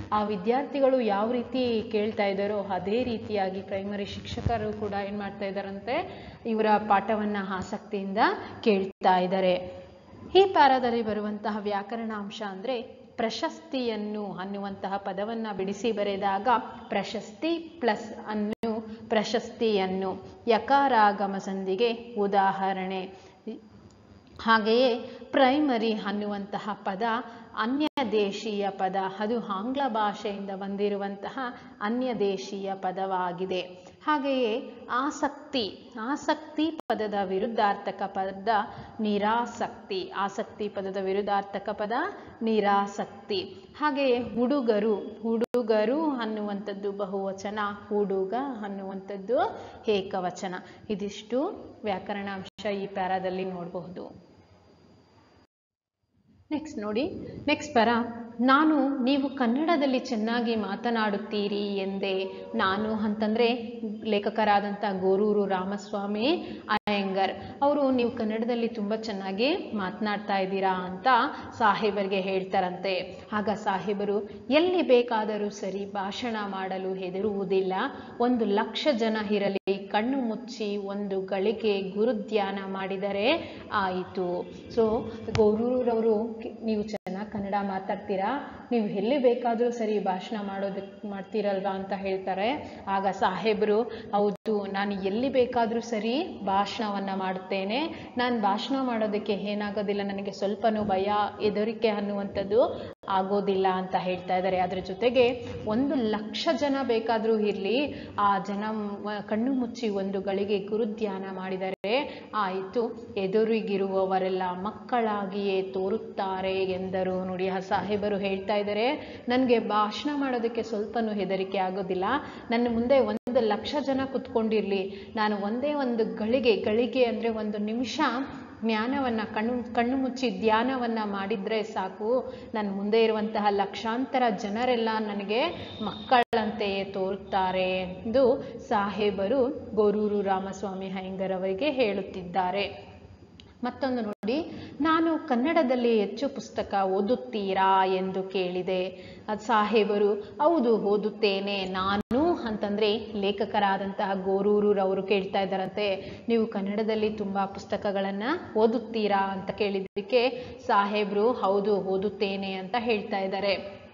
A: ಆ ವಿದ್ಯಾರ್ಥಿಗಳು ಯಾವ ರೀತಿ ಕೇಳ್ತಾ ಇದ್ದಾರೋ ಅದೇ ರೀತಿಯಾಗಿ ಪ್ರೈಮರಿ ಶಿಕ್ಷಕರು ಕೂಡ ಏನು ಮಾಡ್ತಾ ಇದ್ದಾರಂತೆ ಇವರ ಪಾಠವನ್ನು ಆಸಕ್ತಿಯಿಂದ ಕೇಳ್ತಾ ಇದ್ದಾರೆ ಈ ಪ್ಯಾರಾದಲ್ಲಿ ಬರುವಂತಹ ವ್ಯಾಕರಣಾಂಶ ಅಂದರೆ ಪ್ರಶಸ್ತಿಯನ್ನು ಅನ್ನುವಂತಹ ಪದವನ್ನು ಬಿಡಿಸಿ ಬರೆದಾಗ ಪ್ರಶಸ್ತಿ ಪ್ಲಸ್ ಅನ್ನು ಪ್ರಶಸ್ತಿಯನ್ನು ಯಕಾರಾಗಮ ಸಂಧಿಗೆ ಉದಾಹರಣೆ ಹಾಗೆಯೇ ಪ್ರೈಮರಿ ಅನ್ನುವಂತಹ ಪದ ಅನ್ಯ ದೇಶೀಯ ಪದ ಅದು ಆಂಗ್ಲ ಭಾಷೆಯಿಂದ ಬಂದಿರುವಂತಹ ಅನ್ಯ ದೇಶೀಯ ಪದವಾಗಿದೆ ಹಾಗೆಯೇ ಆಸಕ್ತಿ ಆಸಕ್ತಿ ಪದದ ವಿರುದ್ಧಾರ್ಥಕ ಪದ ನಿರಾಸಕ್ತಿ ಆಸಕ್ತಿ ಪದದ ವಿರುದ್ಧಾರ್ಥಕ ಪದ ನಿರಾಸಕ್ತಿ ಹಾಗೆಯೇ ಹುಡುಗರು ಹುಡುಗರು ಅನ್ನುವಂಥದ್ದು ಬಹುವಚನ ಹುಡುಗ ಅನ್ನುವಂಥದ್ದು ಏಕವಚನ ಇದಿಷ್ಟು ವ್ಯಾಕರಣಾಂಶ ಈ ಪ್ಯಾರಾದಲ್ಲಿ ನೋಡಬಹುದು ನೆಕ್ಸ್ಟ್ ನೋಡಿ ನೆಕ್ಸ್ಟ್ ಪರ ನಾನು ನೀವು ಕನ್ನಡದಲ್ಲಿ ಚೆನ್ನಾಗಿ ಮಾತನಾಡುತ್ತೀರಿ ಎಂದೇ ನಾನು ಅಂತಂದರೆ ಲೇಖಕರಾದಂಥ ಗೋರೂರು ರಾಮಸ್ವಾಮಿ ಅಯ್ಯಂಗರ್ ಅವರು ನೀವು ಕನ್ನಡದಲ್ಲಿ ತುಂಬ ಚೆನ್ನಾಗಿ ಮಾತನಾಡ್ತಾ ಇದ್ದೀರಾ ಅಂತ ಸಾಹೇಬರಿಗೆ ಹೇಳ್ತಾರಂತೆ ಆಗ ಸಾಹೇಬರು ಎಲ್ಲಿ ಬೇಕಾದರೂ ಸರಿ ಭಾಷಣ ಮಾಡಲು ಹೆದರುವುದಿಲ್ಲ ಒಂದು ಲಕ್ಷ ಜನ ಇರಲಿ ಕಣ್ಣು ಮುಚ್ಚಿ ಒಂದು ಗಳಿಗೆ ಗುರುಧ್ಯಾನ ಮಾಡಿದರೆ ಆಯಿತು ಸೊ ಗೌರೂರವರು ನೀವು ಚೆನ್ನಾಗಿ ಕನ್ನಡ ಮಾತಾಡ್ತೀರಾ ನೀವು ಎಲ್ಲಿ ಬೇಕಾದರೂ ಸರಿ ಭಾಷಣ ಮಾಡೋದಕ್ಕೆ ಮಾಡ್ತೀರಲ್ವಾ ಅಂತ ಹೇಳ್ತಾರೆ ಆಗ ಸಾಹೇಬರು ಹೌದು ನಾನು ಎಲ್ಲಿ ಬೇಕಾದರೂ ಸರಿ ಭಾಷಣವನ್ನು ಮಾಡುತ್ತೇನೆ ನಾನು ಭಾಷಣ ಮಾಡೋದಕ್ಕೆ ಏನಾಗೋದಿಲ್ಲ ನನಗೆ ಸ್ವಲ್ಪನೂ ಭಯ ಹೆದರಿಕೆ ಅನ್ನುವಂಥದ್ದು ಆಗೋದಿಲ್ಲ ಅಂತ ಹೇಳ್ತಾ ಇದ್ದಾರೆ ಅದ್ರ ಜೊತೆಗೆ ಒಂದು ಲಕ್ಷ ಜನ ಬೇಕಾದರೂ ಇರಲಿ ಆ ಜನ ಮ- ಕಣ್ಣು ಮುಚ್ಚಿ ಒಂದು ಗಳಿಗೆ ಗುರುಧ್ಯಾನ ಮಾಡಿದರೆ ಆಯಿತು ಎದುರಿಗಿರುವವರೆಲ್ಲ ಮಕ್ಕಳಾಗಿಯೇ ತೋರುತ್ತಾರೆ ಎಂದರು ನೋಡಿ ಆ ಸಾಹೇಬರು ಹೇಳ್ತಾ ಇದ್ದಾರೆ ನನಗೆ ಭಾಷಣ ಮಾಡೋದಕ್ಕೆ ಸ್ವಲ್ಪನೂ ಹೆದರಿಕೆ ಆಗೋದಿಲ್ಲ ನನ್ನ ಮುಂದೆ ಒಂದು ಲಕ್ಷ ಜನ ಕುತ್ಕೊಂಡಿರಲಿ ನಾನು ಒಂದೇ ಒಂದು ಗಳಿಗೆ ಗಳಿಗೆ ಅಂದರೆ ಒಂದು ನಿಮಿಷ ಜ್ಞಾನವನ್ನು ಕಣ್ಣು ಕಣ್ಣು ಮುಚ್ಚಿ ಧ್ಯಾನವನ್ನು ಮಾಡಿದರೆ ಸಾಕು ನನ್ನ ಮುಂದೆ ಇರುವಂತಹ ಲಕ್ಷಾಂತರ ಜನರೆಲ್ಲ ನನಗೆ ಮಕ್ಕಳಂತೆಯೇ ತೋರುತ್ತಾರೆ ಎಂದು ಸಾಹೇಬರು ಗೋರೂರು ರಾಮಸ್ವಾಮಿ ಅಯ್ಯಂಗರ್ ಅವರಿಗೆ ಹೇಳುತ್ತಿದ್ದಾರೆ ಮತ್ತೊಂದು ನೋಡಿ ನಾನು ಕನ್ನಡದಲ್ಲಿ ಹೆಚ್ಚು ಪುಸ್ತಕ ಓದುತ್ತೀರಾ ಎಂದು ಕೇಳಿದೆ ಅದು ಸಾಹೇಬರು ಹೌದು ಓದುತ್ತೇನೆ ನಾನು ಅಂತಂದರೆ ಲೇಖಕರಾದಂತಹ ಗೋರೂರವರು ಕೇಳ್ತಾ ಇದ್ದಾರಂತೆ ನೀವು ಕನ್ನಡದಲ್ಲಿ ತುಂಬ ಪುಸ್ತಕಗಳನ್ನು ಓದುತ್ತೀರಾ ಅಂತ ಕೇಳಿದ್ದಕ್ಕೆ ಸಾಹೇಬರು ಹೌದು ಓದುತ್ತೇನೆ ಅಂತ ಹೇಳ್ತಾ ಇದ್ದಾರೆ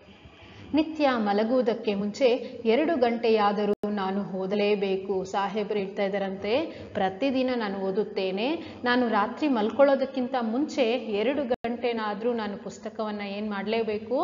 A: ನಿತ್ಯ ಮಲಗುವುದಕ್ಕೆ ಮುಂಚೆ ಎರಡು ಗಂಟೆಯಾದರೂ ನಾನು ಓದಲೇಬೇಕು ಸಾಹೇಬರು ಹೇಳ್ತಾ ಇದ್ದಾರಂತೆ ಪ್ರತಿದಿನ ನಾನು ಓದುತ್ತೇನೆ ನಾನು ರಾತ್ರಿ ಮಲ್ಕೊಳ್ಳೋದಕ್ಕಿಂತ ಮುಂಚೆ ಎರಡು ಗಂಟೆನಾದರೂ ನಾನು ಪುಸ್ತಕವನ್ನು ಏನು ಮಾಡಲೇಬೇಕು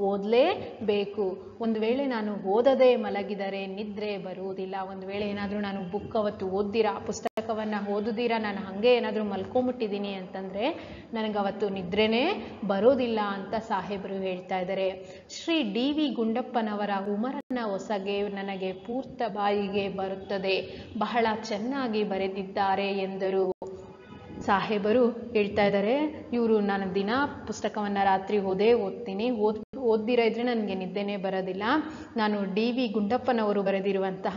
A: ಓದಲೇಬೇಕು ಒಂದು ವೇಳೆ ನಾನು ಓದದೇ ಮಲಗಿದರೆ ನಿದ್ರೆ ಬರುವುದಿಲ್ಲ ಒಂದು ವೇಳೆ ಏನಾದರೂ ನಾನು ಬುಕ್ ಅವತ್ತು ಓದ್ದಿರಾ ಪುಸ್ತಕವನ್ನು ಓದುದಿರಾ ನಾನು ಹಾಗೆ ಏನಾದರೂ ಮಲ್ಕೊಂಬಿಟ್ಟಿದ್ದೀನಿ ಅಂತಂದರೆ ನನಗೆ ಅವತ್ತು ನಿದ್ರೆನೇ ಬರೋದಿಲ್ಲ ಅಂತ ಸಾಹೇಬರು ಹೇಳ್ತಾ ಇದ್ದಾರೆ ಶ್ರೀ ಡಿ ವಿ ಗುಂಡಪ್ಪನವರ ಉಮರನ ಹೊಸಗೆ ನನಗೆ ಪೂರ್ತ ಬಾಯಿಗೆ ಬರುತ್ತದೆ ಬಹಳ ಚೆನ್ನಾಗಿ ಬರೆದಿದ್ದಾರೆ ಎಂದರು ಸಾಹೇಬರು ಹೇಳ್ತಾ ಇದ್ದಾರೆ ಇವರು ನಾನು ದಿನ ಪುಸ್ತಕವನ್ನು ರಾತ್ರಿ ಓದೇ ಓದ್ತೀನಿ ಓದ್ ಓದ್ದಿರ ಇದ್ರೆ ನನಗೆ ನಿದ್ದೆನೇ ಬರೋದಿಲ್ಲ ನಾನು ಡಿ ವಿ ಗುಂಡಪ್ಪನವರು ಬರೆದಿರುವಂತಹ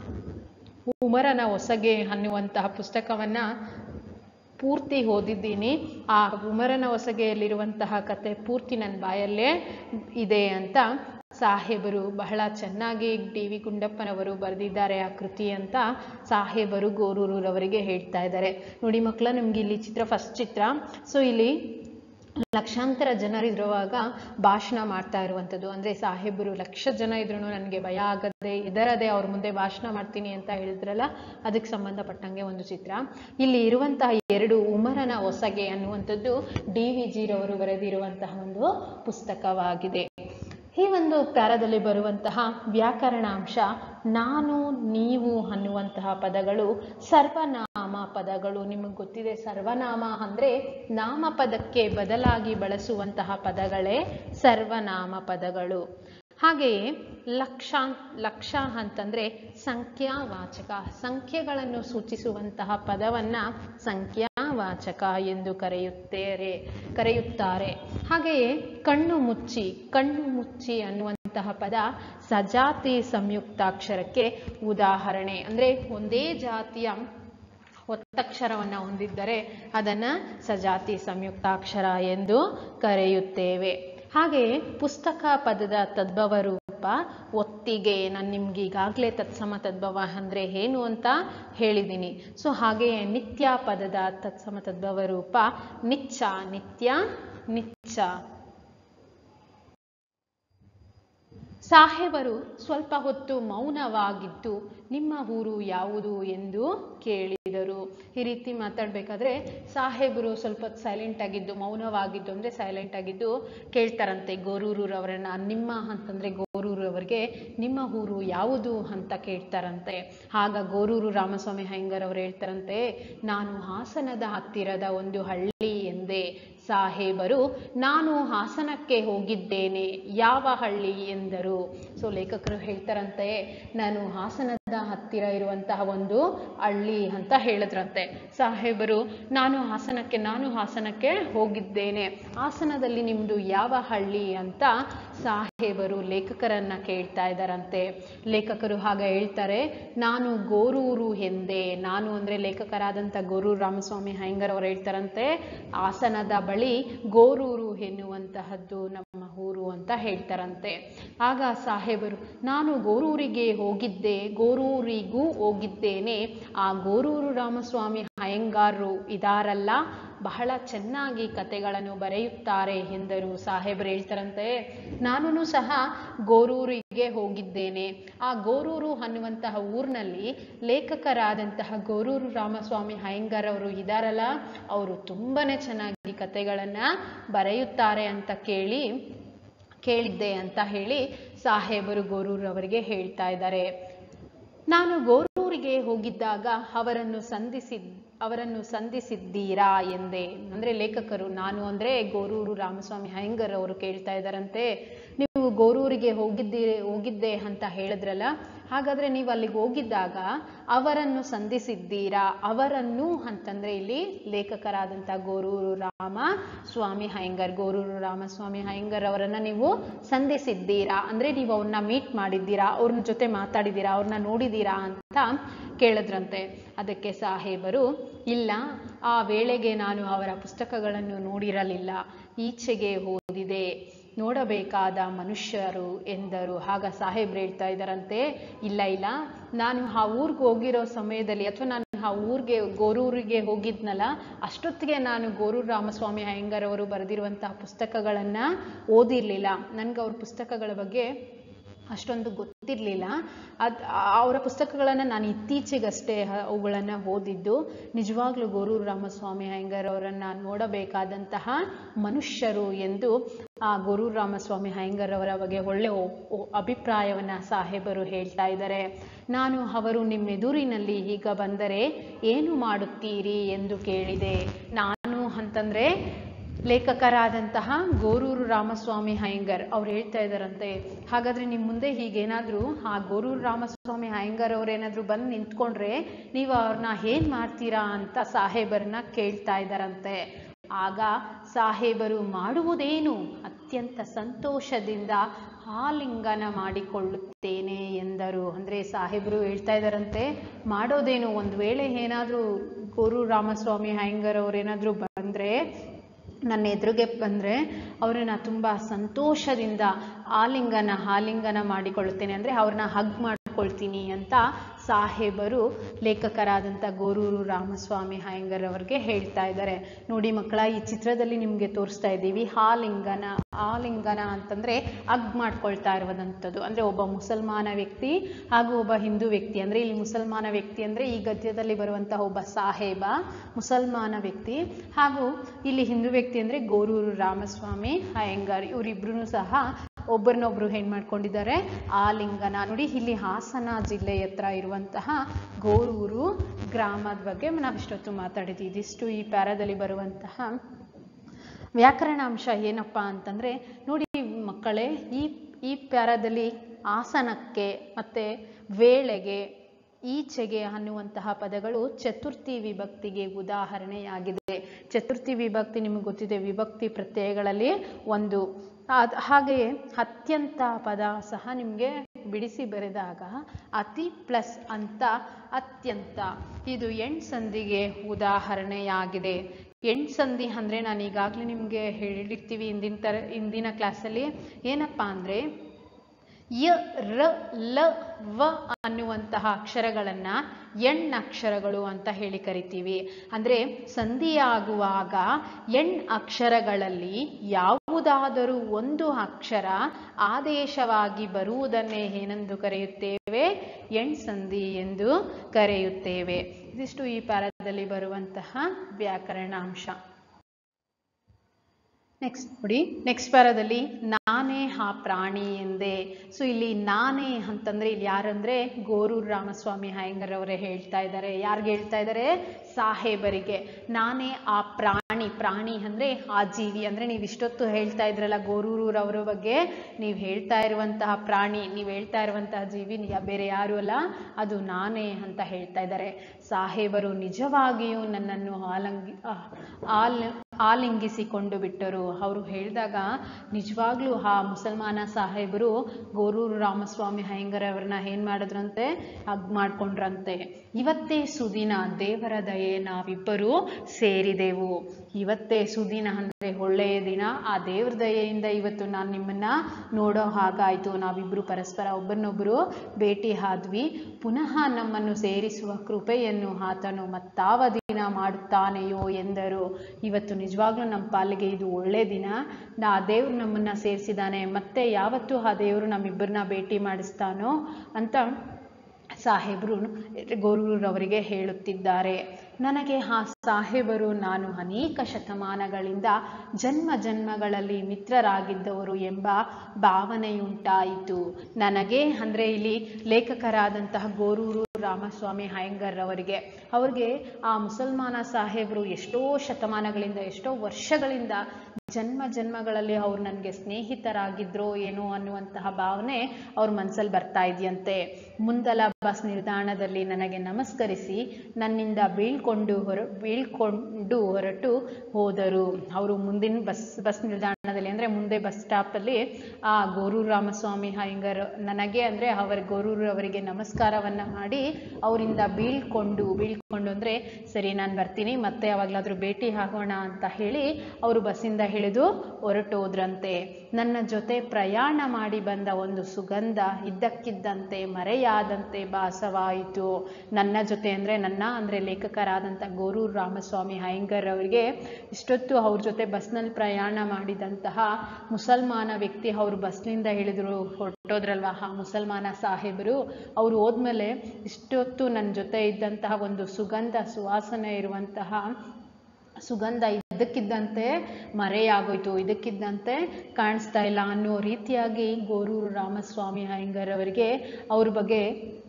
A: ಉಮರನ ಹೊಸಗೆ ಅನ್ನುವಂತಹ ಪುಸ್ತಕವನ್ನು ಪೂರ್ತಿ ಓದಿದ್ದೀನಿ ಆ ಉಮರನ ಹೊಸಗೆಯಲ್ಲಿರುವಂತಹ ಕತೆ ಪೂರ್ತಿ ನನ್ನ ಬಾಯಲ್ಲೇ ಇದೆ ಅಂತ ಸಾಹೇಬರು ಬಹಳ ಚೆನ್ನಾಗಿ ಡಿ ವಿ ಗುಂಡಪ್ಪನವರು ಬರೆದಿದ್ದಾರೆ ಆ ಕೃತಿ ಅಂತ ಸಾಹೇಬರು ಗೋರೂರವರಿಗೆ ಹೇಳ್ತಾ ಇದ್ದಾರೆ ನೋಡಿ ಮಕ್ಕಳ ನಿಮ್ಗೆ ಇಲ್ಲಿ ಚಿತ್ರ ಫಸ್ಟ್ ಚಿತ್ರ ಸೊ ಇಲ್ಲಿ ಲಕ್ಷಾಂತರ ಜನರಿರುವಾಗ ಭಾಷಣ ಮಾಡ್ತಾ ಇರುವಂಥದ್ದು ಅಂದರೆ ಸಾಹೇಬರು ಲಕ್ಷ ಜನ ಇದ್ರೂ ನನಗೆ ಭಯ ಆಗದೆ ಇದರದೇ ಅವ್ರ ಮುಂದೆ ಭಾಷಣ ಮಾಡ್ತೀನಿ ಅಂತ ಹೇಳಿದ್ರಲ್ಲ ಅದಕ್ಕೆ ಸಂಬಂಧಪಟ್ಟಂಗೆ ಒಂದು ಚಿತ್ರ ಇಲ್ಲಿ ಇರುವಂತಹ ಎರಡು ಉಮರನ ಹೊಸಗೆ ಅನ್ನುವಂಥದ್ದು ಡಿ ವಿ ಜಿರವರು ಬರೆದಿರುವಂತಹ ಒಂದು ಪುಸ್ತಕವಾಗಿದೆ ಈ ಒಂದು ಪ್ಯಾರದಲ್ಲಿ ಬರುವಂತಹ ವ್ಯಾಕರಣಾಂಶ ನಾನು ನೀವು ಅನ್ನುವಂತಹ ಪದಗಳು ಸರ್ವನಾಮ ಪದಗಳು ನಿಮಗೆ ಗೊತ್ತಿದೆ ಸರ್ವನಾಮ ಅಂದರೆ ನಾಮಪದಕ್ಕೆ ಬದಲಾಗಿ ಬಳಸುವಂತಹ ಪದಗಳೇ ಸರ್ವನಾಮ ಪದಗಳು ಹಾಗೆಯೇ ಲಕ್ಷ ಲಕ್ಷ ಅಂತಂದರೆ ಸಂಖ್ಯಾವಾಚಕ ಸಂಖ್ಯೆಗಳನ್ನು ಸೂಚಿಸುವಂತಹ ಪದವನ್ನು ಸಂಖ್ಯಾವಾಚಕ ಎಂದು ಕರೆಯುತ್ತೇರೆ ಕರೆಯುತ್ತಾರೆ ಹಾಗೆಯೇ ಕಣ್ಣು ಮುಚ್ಚಿ ಕಣ್ಣು ಮುಚ್ಚಿ ಅನ್ನುವಂತಹ ಪದ ಸಜಾತಿ ಸಂಯುಕ್ತಾಕ್ಷರಕ್ಕೆ ಉದಾಹರಣೆ ಅಂದರೆ ಒಂದೇ ಜಾತಿಯ ಒತ್ತಕ್ಷರವನ್ನು ಹೊಂದಿದ್ದರೆ ಅದನ್ನು ಸಜಾತಿ ಸಂಯುಕ್ತಾಕ್ಷರ ಎಂದು ಕರೆಯುತ್ತೇವೆ ಹಾಗೆಯೇ ಪುಸ್ತಕ ಪದದ ತದ್ಭವ ರೂಪ ಸ್ವಲ್ಪ ಒತ್ತಿಗೆ ನಾನು ನಿಮ್ಗೆ ಈಗಾಗಲೇ ತತ್ಸಮ ತದ್ಭವ ಅಂದರೆ ಏನು ಅಂತ ಹೇಳಿದ್ದೀನಿ ಸೊ ಹಾಗೆಯೇ ನಿತ್ಯ ಪದದ ತತ್ಸಮ ತದ್ಭವ ರೂಪ ನಿಚ್ಚ ನಿತ್ಯ ನಿಚ್ಚ ಸಾಹೇಬರು ಸ್ವಲ್ಪ ಹೊತ್ತು ಮೌನವಾಗಿದ್ದು ನಿಮ್ಮ ಊರು ಯಾವುದು ಎಂದು ಕೇಳಿದರು ಈ ರೀತಿ ಮಾತಾಡಬೇಕಾದ್ರೆ ಸಾಹೇಬರು ಸ್ವಲ್ಪ ಸೈಲೆಂಟ್ ಆಗಿದ್ದು ಮೌನವಾಗಿದ್ದು ಅಂದರೆ ಸೈಲೆಂಟ್ ಆಗಿದ್ದು ಕೇಳ್ತಾರಂತೆ ಗೋರೂರವರನ್ನ ನಿಮ್ಮ ಅಂತಂದರೆ ಗೋರೂರವರಿಗೆ ನಿಮ್ಮ ಊರು ಯಾವುದು ಅಂತ ಕೇಳ್ತಾರಂತೆ ಆಗ ಗೋರೂರು ರಾಮಸ್ವಾಮಿ ಹೈಂಗರ್ ಅವರು ಹೇಳ್ತಾರಂತೆ ನಾನು ಹಾಸನದ ಹತ್ತಿರದ ಒಂದು ಹಳ್ಳಿ ಎಂದೇ ಸಾಹೇಬರು ನಾನು ಹಾಸನಕ್ಕೆ ಹೋಗಿದ್ದೇನೆ ಯಾವ ಹಳ್ಳಿ ಎಂದರು ಸೊ ಲೇಖಕರು ಹೇಳ್ತಾರಂತೆ ನಾನು ಹಾಸನದ ಹತ್ತಿರ ಇರುವಂತಹ ಒಂದು ಹಳ್ಳಿ ಅಂತ ಹೇಳಿದ್ರಂತೆ ಸಾಹೇಬರು ನಾನು ಹಾಸನಕ್ಕೆ ನಾನು ಹಾಸನಕ್ಕೆ ಹೋಗಿದ್ದೇನೆ ಹಾಸನದಲ್ಲಿ ನಿಮ್ಮದು ಯಾವ ಹಳ್ಳಿ ಅಂತ ಸಾಹೇಬರು ಲೇಖಕರನ್ನ ಕೇಳ್ತಾ ಇದ್ದಾರಂತೆ ಲೇಖಕರು ಹಾಗೆ ಹೇಳ್ತಾರೆ ನಾನು ಗೋರೂರು ಎಂದೆ ನಾನು ಅಂದರೆ ಲೇಖಕರಾದಂಥ ಗೋರೂರು ರಾಮಸ್ವಾಮಿ ಹೈಂಗರ್ ಅವರು ಹೇಳ್ತಾರಂತೆ ಹಾಸನದ ಬಳಿ ಗೋರೂರು ಎನ್ನುವಂತಹದ್ದು ನಮ್ಮ ಊರು ಅಂತ ಹೇಳ್ತಾರಂತೆ ಆಗ ಸಾಹೇಬರು ನಾನು ಗೋರೂರಿಗೆ ಹೋಗಿದ್ದೆ ಗೋರೂರಿಗೂ ಹೋಗಿದ್ದೇನೆ ಆ ಗೋರೂರು ರಾಮಸ್ವಾಮಿ ಅಯ್ಯಂಗಾರರು ಇದಾರಲ್ಲ ಬಹಳ ಚೆನ್ನಾಗಿ ಕತೆಗಳನ್ನು ಬರೆಯುತ್ತಾರೆ ಎಂದರು ಸಾಹೇಬರು ಹೇಳ್ತಾರಂತೆ ನಾನು ಸಹ ಗೋರೂರಿಗೆ ಹೋಗಿದ್ದೇನೆ ಆ ಗೋರೂರು ಅನ್ನುವಂತಹ ಊರಿನಲ್ಲಿ ಲೇಖಕರಾದಂತಹ ಗೋರೂರು ರಾಮಸ್ವಾಮಿ ಅಯ್ಯಂಗಾರ್ ಅವರು ಇದಾರಲ್ಲ ಅವರು ತುಂಬಾನೇ ಚೆನ್ನಾಗಿ ಕತೆಗಳನ್ನು ಬರೆಯುತ್ತಾರೆ ಅಂತ ಕೇಳಿ ಕೇಳಿದ್ದೆ ಅಂತ ಹೇಳಿ ಸಾಹೇಬರು ಗೋರೂರು ಅವರಿಗೆ ಹೇಳ್ತಾ ಇದ್ದಾರೆ ನಾನು ಗೋರೂರಿಗೆ ಹೋಗಿದ್ದಾಗ ಅವರನ್ನು ಸಂಧಿಸಿದ್ ಅವರನ್ನು ಸಂಧಿಸಿದ್ದೀರಾ ಎಂದೆ ಅಂದರೆ ಲೇಖಕರು ನಾನು ಅಂದರೆ ಗೋರೂರು ರಾಮಸ್ವಾಮಿ ಅಯ್ಯಂಗರ್ ಅವರು ಕೇಳ್ತಾ ಇದ್ದಾರಂತೆ ನೀವು ಗೋರೂರಿಗೆ ಹೋಗಿದ್ದೀರಿ ಹೋಗಿದ್ದೆ ಅಂತ ಹೇಳಿದ್ರಲ್ಲ ಹಾಗಾದರೆ ನೀವು ಅಲ್ಲಿಗೆ ಹೋಗಿದ್ದಾಗ ಅವರನ್ನು ಸಂಧಿಸಿದ್ದೀರಾ ಅವರನ್ನು ಅಂತಂದರೆ ಇಲ್ಲಿ ಲೇಖಕರಾದಂಥ ಗೋರೂರು ರಾಮ ಸ್ವಾಮಿ ಅಯ್ಯಂಗರ್ ಗೋರೂರು ರಾಮಸ್ವಾಮಿ ಅಯ್ಯಂಗರ್ ಅವರನ್ನು ನೀವು ಸಂಧಿಸಿದ್ದೀರಾ ಅಂದರೆ ನೀವು ಅವ್ರನ್ನ ಮೀಟ್ ಮಾಡಿದ್ದೀರಾ ಅವ್ರನ್ನ ಜೊತೆ ಮಾತಾಡಿದ್ದೀರಾ ಅವ್ರನ್ನ ನೋಡಿದ್ದೀರಾ ಅಂತ ಕೇಳಿದ್ರಂತೆ ಅದಕ್ಕೆ ಸಾಹೇಬರು ಇಲ್ಲ ಆ ವೇಳೆಗೆ ನಾನು ಅವರ ಪುಸ್ತಕಗಳನ್ನು ನೋಡಿರಲಿಲ್ಲ ಈಚೆಗೆ ಓದಿದೆ ನೋಡಬೇಕಾದ ಮನುಷ್ಯರು ಎಂದರು ಆಗ ಸಾಹೇಬ್ರು ಹೇಳ್ತಾ ಇದ್ದಾರಂತೆ ಇಲ್ಲ ಇಲ್ಲ ನಾನು ಆ ಊರಿಗೆ ಹೋಗಿರೋ ಸಮಯದಲ್ಲಿ ಅಥವಾ ನಾನು ಆ ಊರಿಗೆ ಗೋರೂರಿಗೆ ಹೋಗಿದ್ನಲ್ಲ ಅಷ್ಟೊತ್ತಿಗೆ ನಾನು ಗೋರೂರು ರಾಮಸ್ವಾಮಿ ಅಯ್ಯಂಗರ್ ಅವರು ಬರೆದಿರುವಂತಹ ಪುಸ್ತಕಗಳನ್ನು ಓದಿರಲಿಲ್ಲ ನನಗೆ ಅವ್ರ ಪುಸ್ತಕಗಳ ಬಗ್ಗೆ ಅಷ್ಟೊಂದು ಗೊತ್ತಿರಲಿಲ್ಲ ಅದು ಅವರ ಪುಸ್ತಕಗಳನ್ನು ನಾನು ಇತ್ತೀಚೆಗಷ್ಟೇ ಅವುಗಳನ್ನು ಓದಿದ್ದು ನಿಜವಾಗ್ಲೂ ಗೋರೂರು ರಾಮಸ್ವಾಮಿ ಅಯ್ಯಂಗರ್ ಅವರನ್ನು ನೋಡಬೇಕಾದಂತಹ ಮನುಷ್ಯರು ಎಂದು ಆ ಗೋರೂರು ರಾಮಸ್ವಾಮಿ ಅಯ್ಯಂಗರ್ ಅವರ ಬಗ್ಗೆ ಒಳ್ಳೆ ಅಭಿಪ್ರಾಯವನ್ನು ಸಾಹೇಬರು ಹೇಳ್ತಾ ಇದ್ದಾರೆ ನಾನು ಅವರು ನಿಮ್ಮೆದುರಿನಲ್ಲಿ ಈಗ ಬಂದರೆ ಏನು ಮಾಡುತ್ತೀರಿ ಎಂದು ಕೇಳಿದೆ ನಾನು ಅಂತಂದರೆ ಲೇಖಕರಾದಂತಹ ಗೋರೂರು ರಾಮಸ್ವಾಮಿ ಅಯ್ಯಂಗರ್ ಅವ್ರು ಹೇಳ್ತಾ ಇದ್ದಾರಂತೆ ಹಾಗಾದರೆ ನಿಮ್ಮ ಮುಂದೆ ಹೀಗೇನಾದರೂ ಆ ಗೋರೂರು ರಾಮಸ್ವಾಮಿ ಅಯ್ಯಂಗರ್ ಅವ್ರೇನಾದರೂ ಬಂದು ನಿಂತ್ಕೊಂಡ್ರೆ ನೀವು ಅವ್ರನ್ನ ಏನು ಮಾಡ್ತೀರಾ ಅಂತ ಸಾಹೇಬರನ್ನ ಕೇಳ್ತಾ ಇದ್ದಾರಂತೆ ಆಗ ಸಾಹೇಬರು ಮಾಡುವುದೇನು ಅತ್ಯಂತ ಸಂತೋಷದಿಂದ ಆಲಿಂಗನ ಮಾಡಿಕೊಳ್ಳುತ್ತೇನೆ ಎಂದರು ಅಂದರೆ ಸಾಹೇಬರು ಹೇಳ್ತಾ ಇದ್ದಾರಂತೆ ಮಾಡೋದೇನು ಒಂದು ವೇಳೆ ಏನಾದರೂ ಗೋರು ರಾಮಸ್ವಾಮಿ ಅಯ್ಯಂಗರ್ ಅವರೇನಾದರೂ ಬಂದರೆ ನನ್ನ ಎದುರಿಗೆ ಬಂದರೆ ಅವರನ್ನು ತುಂಬ ಸಂತೋಷದಿಂದ ಆಲಿಂಗನ ಆಲಿಂಗನ ಮಾಡಿಕೊಳ್ಳುತ್ತೇನೆ ಅಂದರೆ ಅವ್ರನ್ನ ಹಗ್ ಮಾಡ್ಕೊಳ್ತೀನಿ ಅಂತ ಸಾಹೇಬರು ಲೇಖಕರಾದಂಥ ಗೋರೂರು ರಾಮಸ್ವಾಮಿ ಅಯ್ಯಂಗರ್ ಅವರಿಗೆ ಹೇಳ್ತಾ ಇದ್ದಾರೆ ನೋಡಿ ಮಕ್ಕಳ ಈ ಚಿತ್ರದಲ್ಲಿ ನಿಮಗೆ ತೋರಿಸ್ತಾ ಇದ್ದೀವಿ ಆಲಿಂಗನ ಆಲಿಂಗನ ಅಂತಂದರೆ ಅಗ್ ಮಾಡ್ಕೊಳ್ತಾ ಇರುವಂಥದ್ದು ಅಂದರೆ ಒಬ್ಬ ಮುಸಲ್ಮಾನ ವ್ಯಕ್ತಿ ಹಾಗೂ ಒಬ್ಬ ಹಿಂದೂ ವ್ಯಕ್ತಿ ಅಂದರೆ ಇಲ್ಲಿ ಮುಸಲ್ಮಾನ ವ್ಯಕ್ತಿ ಅಂದರೆ ಈ ಗದ್ಯದಲ್ಲಿ ಬರುವಂತಹ ಒಬ್ಬ ಸಾಹೇಬ ಮುಸಲ್ಮಾನ ವ್ಯಕ್ತಿ ಹಾಗೂ ಇಲ್ಲಿ ಹಿಂದೂ ವ್ಯಕ್ತಿ ಅಂದರೆ ಗೋರೂರು ರಾಮಸ್ವಾಮಿ ಅಯ್ಯಂಗಾರ್ ಇವರಿಬ್ರು ಸಹ ಒಬ್ಬರನ್ನೊಬ್ರು ಏನು ಮಾಡ್ಕೊಂಡಿದ್ದಾರೆ ಆಲಿಂಗನ ನೋಡಿ ಇಲ್ಲಿ ಹಾಸನ ಜಿಲ್ಲೆ ಹತ್ರ ಇರುವಂತಹ ಗೋರೂರು ಗ್ರಾಮದ ಬಗ್ಗೆ ನಾವು ಇಷ್ಟೊತ್ತು ಮಾತಾಡಿದ್ವಿ ಇದಿಷ್ಟು ಈ ಪ್ಯಾರಾದಲ್ಲಿ ಬರುವಂತಹ ವ್ಯಾಕರಣಾಂಶ ಏನಪ್ಪ ಅಂತಂದರೆ ನೋಡಿ ಮಕ್ಕಳೇ ಈ ಈ ಪ್ಯಾರಾದಲ್ಲಿ ಆಸನಕ್ಕೆ ಮತ್ತು ವೇಳೆಗೆ ಈಚೆಗೆ ಅನ್ನುವಂತಹ ಪದಗಳು ಚತುರ್ಥಿ ವಿಭಕ್ತಿಗೆ ಉದಾಹರಣೆಯಾಗಿದೆ ಚತುರ್ಥಿ ವಿಭಕ್ತಿ ನಿಮಗೆ ಗೊತ್ತಿದೆ ವಿಭಕ್ತಿ ಪ್ರತ್ಯಯಗಳಲ್ಲಿ ಒಂದು ಅದ್ ಹಾಗೆಯೇ ಅತ್ಯಂತ ಪದ ಸಹ ನಿಮಗೆ ಬಿಡಿಸಿ ಬರೆದಾಗ ಅತಿ ಪ್ಲಸ್ ಅಂತ ಅತ್ಯಂತ ಇದು ಎಂಟ್ ಸಂಧಿಗೆ ಉದಾಹರಣೆಯಾಗಿದೆ ಎಂಟ್ ಸಂಧಿ ಅಂದರೆ ನಾನು ಈಗಾಗಲೇ ನಿಮಗೆ ಹೇಳಿರ್ತೀವಿ ಇಂದಿನ ತರ ಇಂದಿನ ಕ್ಲಾಸಲ್ಲಿ ಏನಪ್ಪ ಅಂದರೆ ಯ ರ ಲ ವ ಅನ್ನುವಂತಹ ಅಕ್ಷರಗಳನ್ನ ಎಣ್ ಅಕ್ಷರಗಳು ಅಂತ ಹೇಳಿ ಕರಿತೀವಿ ಅಂದ್ರೆ ಸಂಧಿಯಾಗುವಾಗ ಎಣ್ ಅಕ್ಷರಗಳಲ್ಲಿ ಯಾವುದಾದರೂ ಒಂದು ಅಕ್ಷರ ಆದೇಶವಾಗಿ ಬರುವುದನ್ನೇ ಏನೆಂದು ಕರೆಯುತ್ತೇವೆ ಎಣ್ ಸಂಧಿ ಎಂದು ಕರೆಯುತ್ತೇವೆ ಇದಿಷ್ಟು ಈ ಪಾಠದಲ್ಲಿ ಬರುವಂತಹ ವ್ಯಾಕರಣಾಂಶ ನೆಕ್ಸ್ಟ್ ನೋಡಿ ನೆಕ್ಸ್ಟ್ ಪಾರದಲ್ಲಿ ನಾನೇ ಆ ಪ್ರಾಣಿ ಎಂದೆ ಸೊ ಇಲ್ಲಿ ನಾನೇ ಅಂತಂದ್ರೆ ಇಲ್ಲಿ ಯಾರಂದ್ರೆ ಗೋರೂರು ರಾಮಸ್ವಾಮಿ ಅಯ್ಯಂಗರ್ ಅವರೇ ಹೇಳ್ತಾ ಇದ್ದಾರೆ ಯಾರಿಗೆ ಹೇಳ್ತಾ ಇದ್ದಾರೆ ಸಾಹೇಬರಿಗೆ ನಾನೇ ಆ ಪ್ರಾಣಿ ಪ್ರಾಣಿ ಅಂದ್ರೆ ಆ ಜೀವಿ ಅಂದ್ರೆ ನೀವು ಇಷ್ಟೊತ್ತು ಹೇಳ್ತಾ ಇದ್ರಲ್ಲ ಗೋರೂರವರ ಬಗ್ಗೆ ನೀವು ಹೇಳ್ತಾ ಇರುವಂತಹ ಪ್ರಾಣಿ ನೀವು ಹೇಳ್ತಾ ಇರುವಂತಹ ಜೀವಿ ನೀ- ಬೇರೆ ಯಾರು ಅಲ್ಲ ಅದು ನಾನೇ ಅಂತ ಹೇಳ್ತಾ ಇದ್ದಾರೆ ಸಾಹೇಬರು ನಿಜವಾಗಿಯೂ ನನ್ನನ್ನು ಆಲಂಗಿ ಆ, ಆಲ್ ಆಲಿಂಗಿಸಿಕೊಂಡು ಬಿಟ್ಟರು ಅವರು ಹೇಳಿದಾಗ ನಿಜವಾಗ್ಲೂ ಆ ಮುಸಲ್ಮಾನ ಸಾಹೇಬರು ಗೋರೂರು ರಾಮಸ್ವಾಮಿ ಅಯ್ಯಂಗರ್ ಅವ್ರನ್ನ ಏನ್ ಮಾಡಿದ್ರಂತೆ ಹಗ್ ಮಾಡ್ಕೊಂಡ್ರಂತೆ ಇವತ್ತೇ ಸುದಿನ ದೇವರ ದಯೆ ನಾವಿಬ್ಬರು ಸೇರಿದೆವು ಇವತ್ತೇ ಸುದಿನ ಅಂದ್ರೆ ಒಳ್ಳೆಯ ದಿನ ಆ ದೇವ್ರ ದಯೆಯಿಂದ ಇವತ್ತು ನಾನು ನಿಮ್ಮನ್ನ ನೋಡೋ ಹಾಗಾಯ್ತು ನಾವಿಬ್ರು ಪರಸ್ಪರ ಒಬ್ಬರನ್ನೊಬ್ಬರು ಭೇಟಿ ಆದ್ವಿ ಪುನಃ ನಮ್ಮನ್ನು ಸೇರಿಸುವ ಕೃಪೆಯನ್ನು ಆತನು ಮತ್ತಾವ ದಿನ ಮಾಡುತ್ತಾನೆಯೋ ಎಂದರು ಇವತ್ತು ನಿಜವಾಗ್ಲೂ ನಮ್ಮ ಪಾಲಿಗೆ ಇದು ಒಳ್ಳೆ ದಿನ ನಾ ಆ ದೇವ್ರು ನಮ್ಮನ್ನ ಸೇರಿಸಿದಾನೆ ಮತ್ತೆ ಯಾವತ್ತೂ ಆ ದೇವರು ನಮ್ಮಿಬ್ಬರನ್ನ ಭೇಟಿ ಮಾಡಿಸ್ತಾನೋ ಅಂತ ಸಾಹೇಬರು ಗೋರೂರವರಿಗೆ ಹೇಳುತ್ತಿದ್ದಾರೆ ನನಗೆ ಆ ಸಾಹೇಬರು ನಾನು ಅನೇಕ ಶತಮಾನಗಳಿಂದ ಜನ್ಮ ಜನ್ಮಗಳಲ್ಲಿ ಮಿತ್ರರಾಗಿದ್ದವರು ಎಂಬ ಭಾವನೆಯುಂಟಾಯಿತು ನನಗೆ ಅಂದರೆ ಇಲ್ಲಿ ಲೇಖಕರಾದಂತಹ ಗೋರೂರು ರಾಮಸ್ವಾಮಿ ಅಯ್ಯಂಗರ್ ಅವರಿಗೆ ಅವ್ರಿಗೆ ಆ ಮುಸಲ್ಮಾನ ಸಾಹೇಬರು ಎಷ್ಟೋ ಶತಮಾನಗಳಿಂದ ಎಷ್ಟೋ ವರ್ಷಗಳಿಂದ ಜನ್ಮ ಜನ್ಮಗಳಲ್ಲಿ ಅವ್ರು ನನಗೆ ಸ್ನೇಹಿತರಾಗಿದ್ರೋ ಏನೋ ಅನ್ನುವಂತಹ ಭಾವನೆ ಅವ್ರ ಮನಸ್ಸಲ್ಲಿ ಬರ್ತಾ ಇದೆಯಂತೆ ಮುಂದಲ ಬಸ್ ನಿಲ್ದಾಣದಲ್ಲಿ ನನಗೆ ನಮಸ್ಕರಿಸಿ ನನ್ನಿಂದ ಬೀಳ್ಕೊಂಡು ಹೊರ ಬೀಳ್ಕೊಂಡು ಹೊರಟು ಹೋದರು ಅವರು ಮುಂದಿನ ಬಸ್ ಬಸ್ ನಿಲ್ದಾಣದಲ್ಲಿ ಅಂದರೆ ಮುಂದೆ ಬಸ್ ಸ್ಟಾಪಲ್ಲಿ ಆ ಗೋರೂರು ರಾಮಸ್ವಾಮಿ ಅಯ್ಯಂಗರ್ ನನಗೆ ಅಂದರೆ ಅವರ ಗೋರೂರು ಅವರಿಗೆ ನಮಸ್ಕಾರವನ್ನ ಮಾಡಿ ಅವರಿಂದ ಬೀಳ್ಕೊಂಡು ಬೀಳ್ಕೊಂಡು ಅಂದರೆ ಸರಿ ನಾನು ಬರ್ತೀನಿ ಮತ್ತೆ ಯಾವಾಗಲಾದರೂ ಭೇಟಿ ಆಗೋಣ ಅಂತ ಹೇಳಿ ಅವರು ಬಸ್ಸಿಂದ ಇಳಿದು ಹೊರಟೋದ್ರಂತೆ ನನ್ನ ಜೊತೆ ಪ್ರಯಾಣ ಮಾಡಿ ಬಂದ ಒಂದು ಸುಗಂಧ ಇದ್ದಕ್ಕಿದ್ದಂತೆ ಮರೆಯಾದಂತೆ ಭಾಸವಾಯಿತು ನನ್ನ ಜೊತೆ ಅಂದರೆ ನನ್ನ ಅಂದರೆ ಲೇಖಕರಾದಂಥ ಗೋರೂರು ರಾಮಸ್ವಾಮಿ ಅಯ್ಯಂಗರ್ ಅವರಿಗೆ ಇಷ್ಟೊತ್ತು ಅವ್ರ ಜೊತೆ ಬಸ್ನಲ್ಲಿ ಪ್ರಯಾಣ ಮಾಡಿದಂತಹ ಮುಸಲ್ಮಾನ ವ್ಯಕ್ತಿ ಅವರು ಬಸ್ನಿಂದ ಇಳಿದ್ರು ಹೊರಟೋದ್ರಲ್ವ ಆ ಮುಸಲ್ಮಾನ ಸಾಹೇಬರು ಅವ್ರು ಹೋದ್ಮೇಲೆ ಇಷ್ಟೊತ್ತು ನನ್ನ ಜೊತೆ ಇದ್ದಂತಹ ಒಂದು ಸುಗಂಧ ಸುವಾಸನೆ ಇರುವಂತಹ ಸುಗಂಧ ಇದಕ್ಕಿದ್ದಂತೆ ಮರೆಯಾಗೋಯ್ತು ಇದಕ್ಕಿದ್ದಂತೆ ಕಾಣಿಸ್ತಾ ಇಲ್ಲ ಅನ್ನೋ ರೀತಿಯಾಗಿ ಗೋರೂರು ರಾಮಸ್ವಾಮಿ ಅಯ್ಯಂಗರ್ ಅವರಿಗೆ ಅವ್ರ ಬಗ್ಗೆ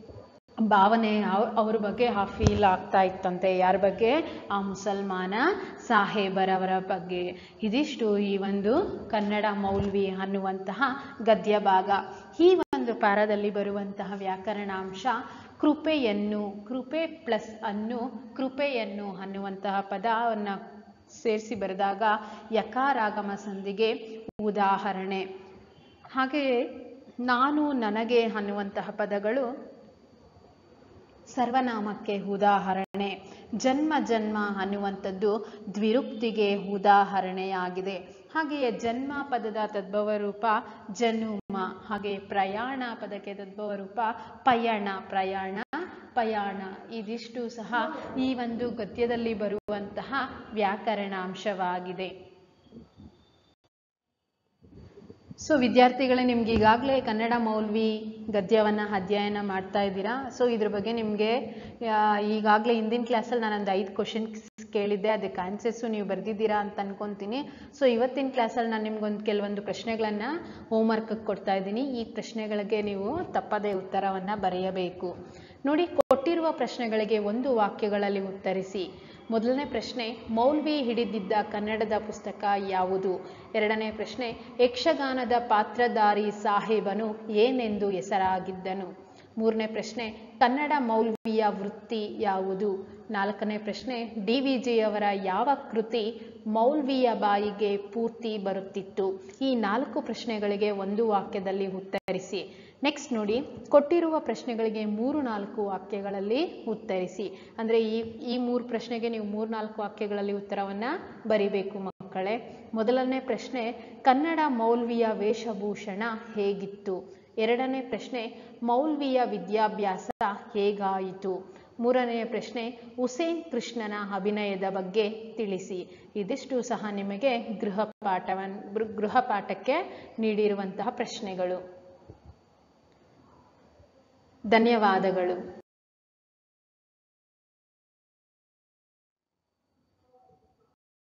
A: ಭಾವನೆ ಅವ್- ಅವ್ರ ಬಗ್ಗೆ ಆ ಫೀಲ್ ಆಗ್ತಾ ಇತ್ತಂತೆ ಯಾರ ಬಗ್ಗೆ ಆ ಮುಸಲ್ಮಾನ ಸಾಹೇಬರವರ ಬಗ್ಗೆ ಇದಿಷ್ಟು ಈ ಒಂದು ಕನ್ನಡ ಮೌಲ್ವಿ ಅನ್ನುವಂತಹ ಗದ್ಯ ಭಾಗ ಈ ಒಂದು ಪಾರದಲ್ಲಿ ಬರುವಂತಹ ವ್ಯಾಕರಣಾಂಶ ಕೃಪೆಯನ್ನು ಕೃಪೆ ಪ್ಲಸ್ ಅನ್ನು ಕೃಪೆಯನ್ನು ಅನ್ನುವಂತಹ ಪದವನ್ನು ಸೇರಿಸಿ ಬರೆದಾಗ ಯಕಾರಾಗಮ ಸಂಧಿಗೆ ಉದಾಹರಣೆ ಹಾಗೆಯೇ ನಾನು ನನಗೆ ಅನ್ನುವಂತಹ ಪದಗಳು ಸರ್ವನಾಮಕ್ಕೆ ಉದಾಹರಣೆ ಜನ್ಮ ಜನ್ಮ ಅನ್ನುವಂಥದ್ದು ದ್ವಿರುಕ್ತಿಗೆ ಉದಾಹರಣೆಯಾಗಿದೆ ಹಾಗೆಯೇ ಜನ್ಮ ಪದದ ತದ್ಭವ ರೂಪ ಜನುಮ ಹಾಗೆ ಪ್ರಯಾಣ ಪದಕ್ಕೆ ತದ್ಭವ ರೂಪ ಪಯಣ ಪ್ರಯಾಣ ಪಯಾಣ ಇದಿಷ್ಟು ಸಹ ಈ ಒಂದು ಗದ್ಯದಲ್ಲಿ ಬರುವಂತಹ ವ್ಯಾಕರಣಾಂಶವಾಗಿದೆ ಸೊ ವಿದ್ಯಾರ್ಥಿಗಳೇ ನಿಮ್ಗೆ ಈಗಾಗಲೇ ಕನ್ನಡ ಮೌಲ್ವಿ ಗದ್ಯವನ್ನು ಅಧ್ಯಯನ ಮಾಡ್ತಾ ಇದ್ದೀರಾ ಸೊ ಇದ್ರ ಬಗ್ಗೆ ನಿಮಗೆ ಈಗಾಗಲೇ ಹಿಂದಿನ ಕ್ಲಾಸಲ್ಲಿ ನಾನೊಂದು ಐದು ಕ್ವಶನ್ಸ್ ಕೇಳಿದ್ದೆ ಅದಕ್ಕೆ ಆನ್ಸರ್ಸು ನೀವು ಬರೆದಿದ್ದೀರಾ ಅಂತ ಅನ್ಕೊಂತೀನಿ ಸೊ ಇವತ್ತಿನ ಕ್ಲಾಸಲ್ಲಿ ನಾನು ನಿಮ್ಗೊಂದು ಕೆಲವೊಂದು ಪ್ರಶ್ನೆಗಳನ್ನು ಹೋಮ್ವರ್ಕ್ ಕೊಡ್ತಾ ಇದ್ದೀನಿ ಈ ಪ್ರಶ್ನೆಗಳಿಗೆ ನೀವು ತಪ್ಪದೇ ಉತ್ತರವನ್ನು ಬರೆಯಬೇಕು ನೋಡಿ ಕೊಟ್ಟಿರುವ ಪ್ರಶ್ನೆಗಳಿಗೆ ಒಂದು ವಾಕ್ಯಗಳಲ್ಲಿ ಉತ್ತರಿಸಿ ಮೊದಲನೇ ಪ್ರಶ್ನೆ ಮೌಲ್ವಿ ಹಿಡಿದಿದ್ದ ಕನ್ನಡದ ಪುಸ್ತಕ ಯಾವುದು ಎರಡನೇ ಪ್ರಶ್ನೆ ಯಕ್ಷಗಾನದ ಪಾತ್ರಧಾರಿ ಸಾಹೇಬನು ಏನೆಂದು ಹೆಸರಾಗಿದ್ದನು ಮೂರನೇ ಪ್ರಶ್ನೆ ಕನ್ನಡ ಮೌಲ್ವಿಯ ವೃತ್ತಿ ಯಾವುದು ನಾಲ್ಕನೇ ಪ್ರಶ್ನೆ ಡಿ ವಿ ಜಿಯವರ ಯಾವ ಕೃತಿ ಮೌಲ್ವಿಯ ಬಾಯಿಗೆ ಪೂರ್ತಿ ಬರುತ್ತಿತ್ತು ಈ ನಾಲ್ಕು ಪ್ರಶ್ನೆಗಳಿಗೆ ಒಂದು ವಾಕ್ಯದಲ್ಲಿ ಉತ್ತರಿಸಿ ನೆಕ್ಸ್ಟ್ ನೋಡಿ ಕೊಟ್ಟಿರುವ ಪ್ರಶ್ನೆಗಳಿಗೆ ಮೂರು ನಾಲ್ಕು ವಾಕ್ಯಗಳಲ್ಲಿ ಉತ್ತರಿಸಿ ಅಂದರೆ ಈ ಈ ಮೂರು ಪ್ರಶ್ನೆಗೆ ನೀವು ಮೂರು ನಾಲ್ಕು ವಾಕ್ಯಗಳಲ್ಲಿ ಉತ್ತರವನ್ನು ಬರಿಬೇಕು ಮಕ್ಕಳೇ ಮೊದಲನೇ ಪ್ರಶ್ನೆ ಕನ್ನಡ ಮೌಲ್ವಿಯ ವೇಷಭೂಷಣ ಹೇಗಿತ್ತು ಎರಡನೇ ಪ್ರಶ್ನೆ ಮೌಲ್ವಿಯ ವಿದ್ಯಾಭ್ಯಾಸ ಹೇಗಾಯಿತು ಮೂರನೆಯ ಪ್ರಶ್ನೆ ಹುಸೇನ್ ಕೃಷ್ಣನ ಅಭಿನಯದ ಬಗ್ಗೆ ತಿಳಿಸಿ ಇದಿಷ್ಟು ಸಹ ನಿಮಗೆ ಗೃಹ ಪಾಠವನ್ನು ಗೃಹ ಪಾಠಕ್ಕೆ ನೀಡಿರುವಂತಹ ಪ್ರಶ್ನೆಗಳು ಧನ್ಯವಾದಗಳು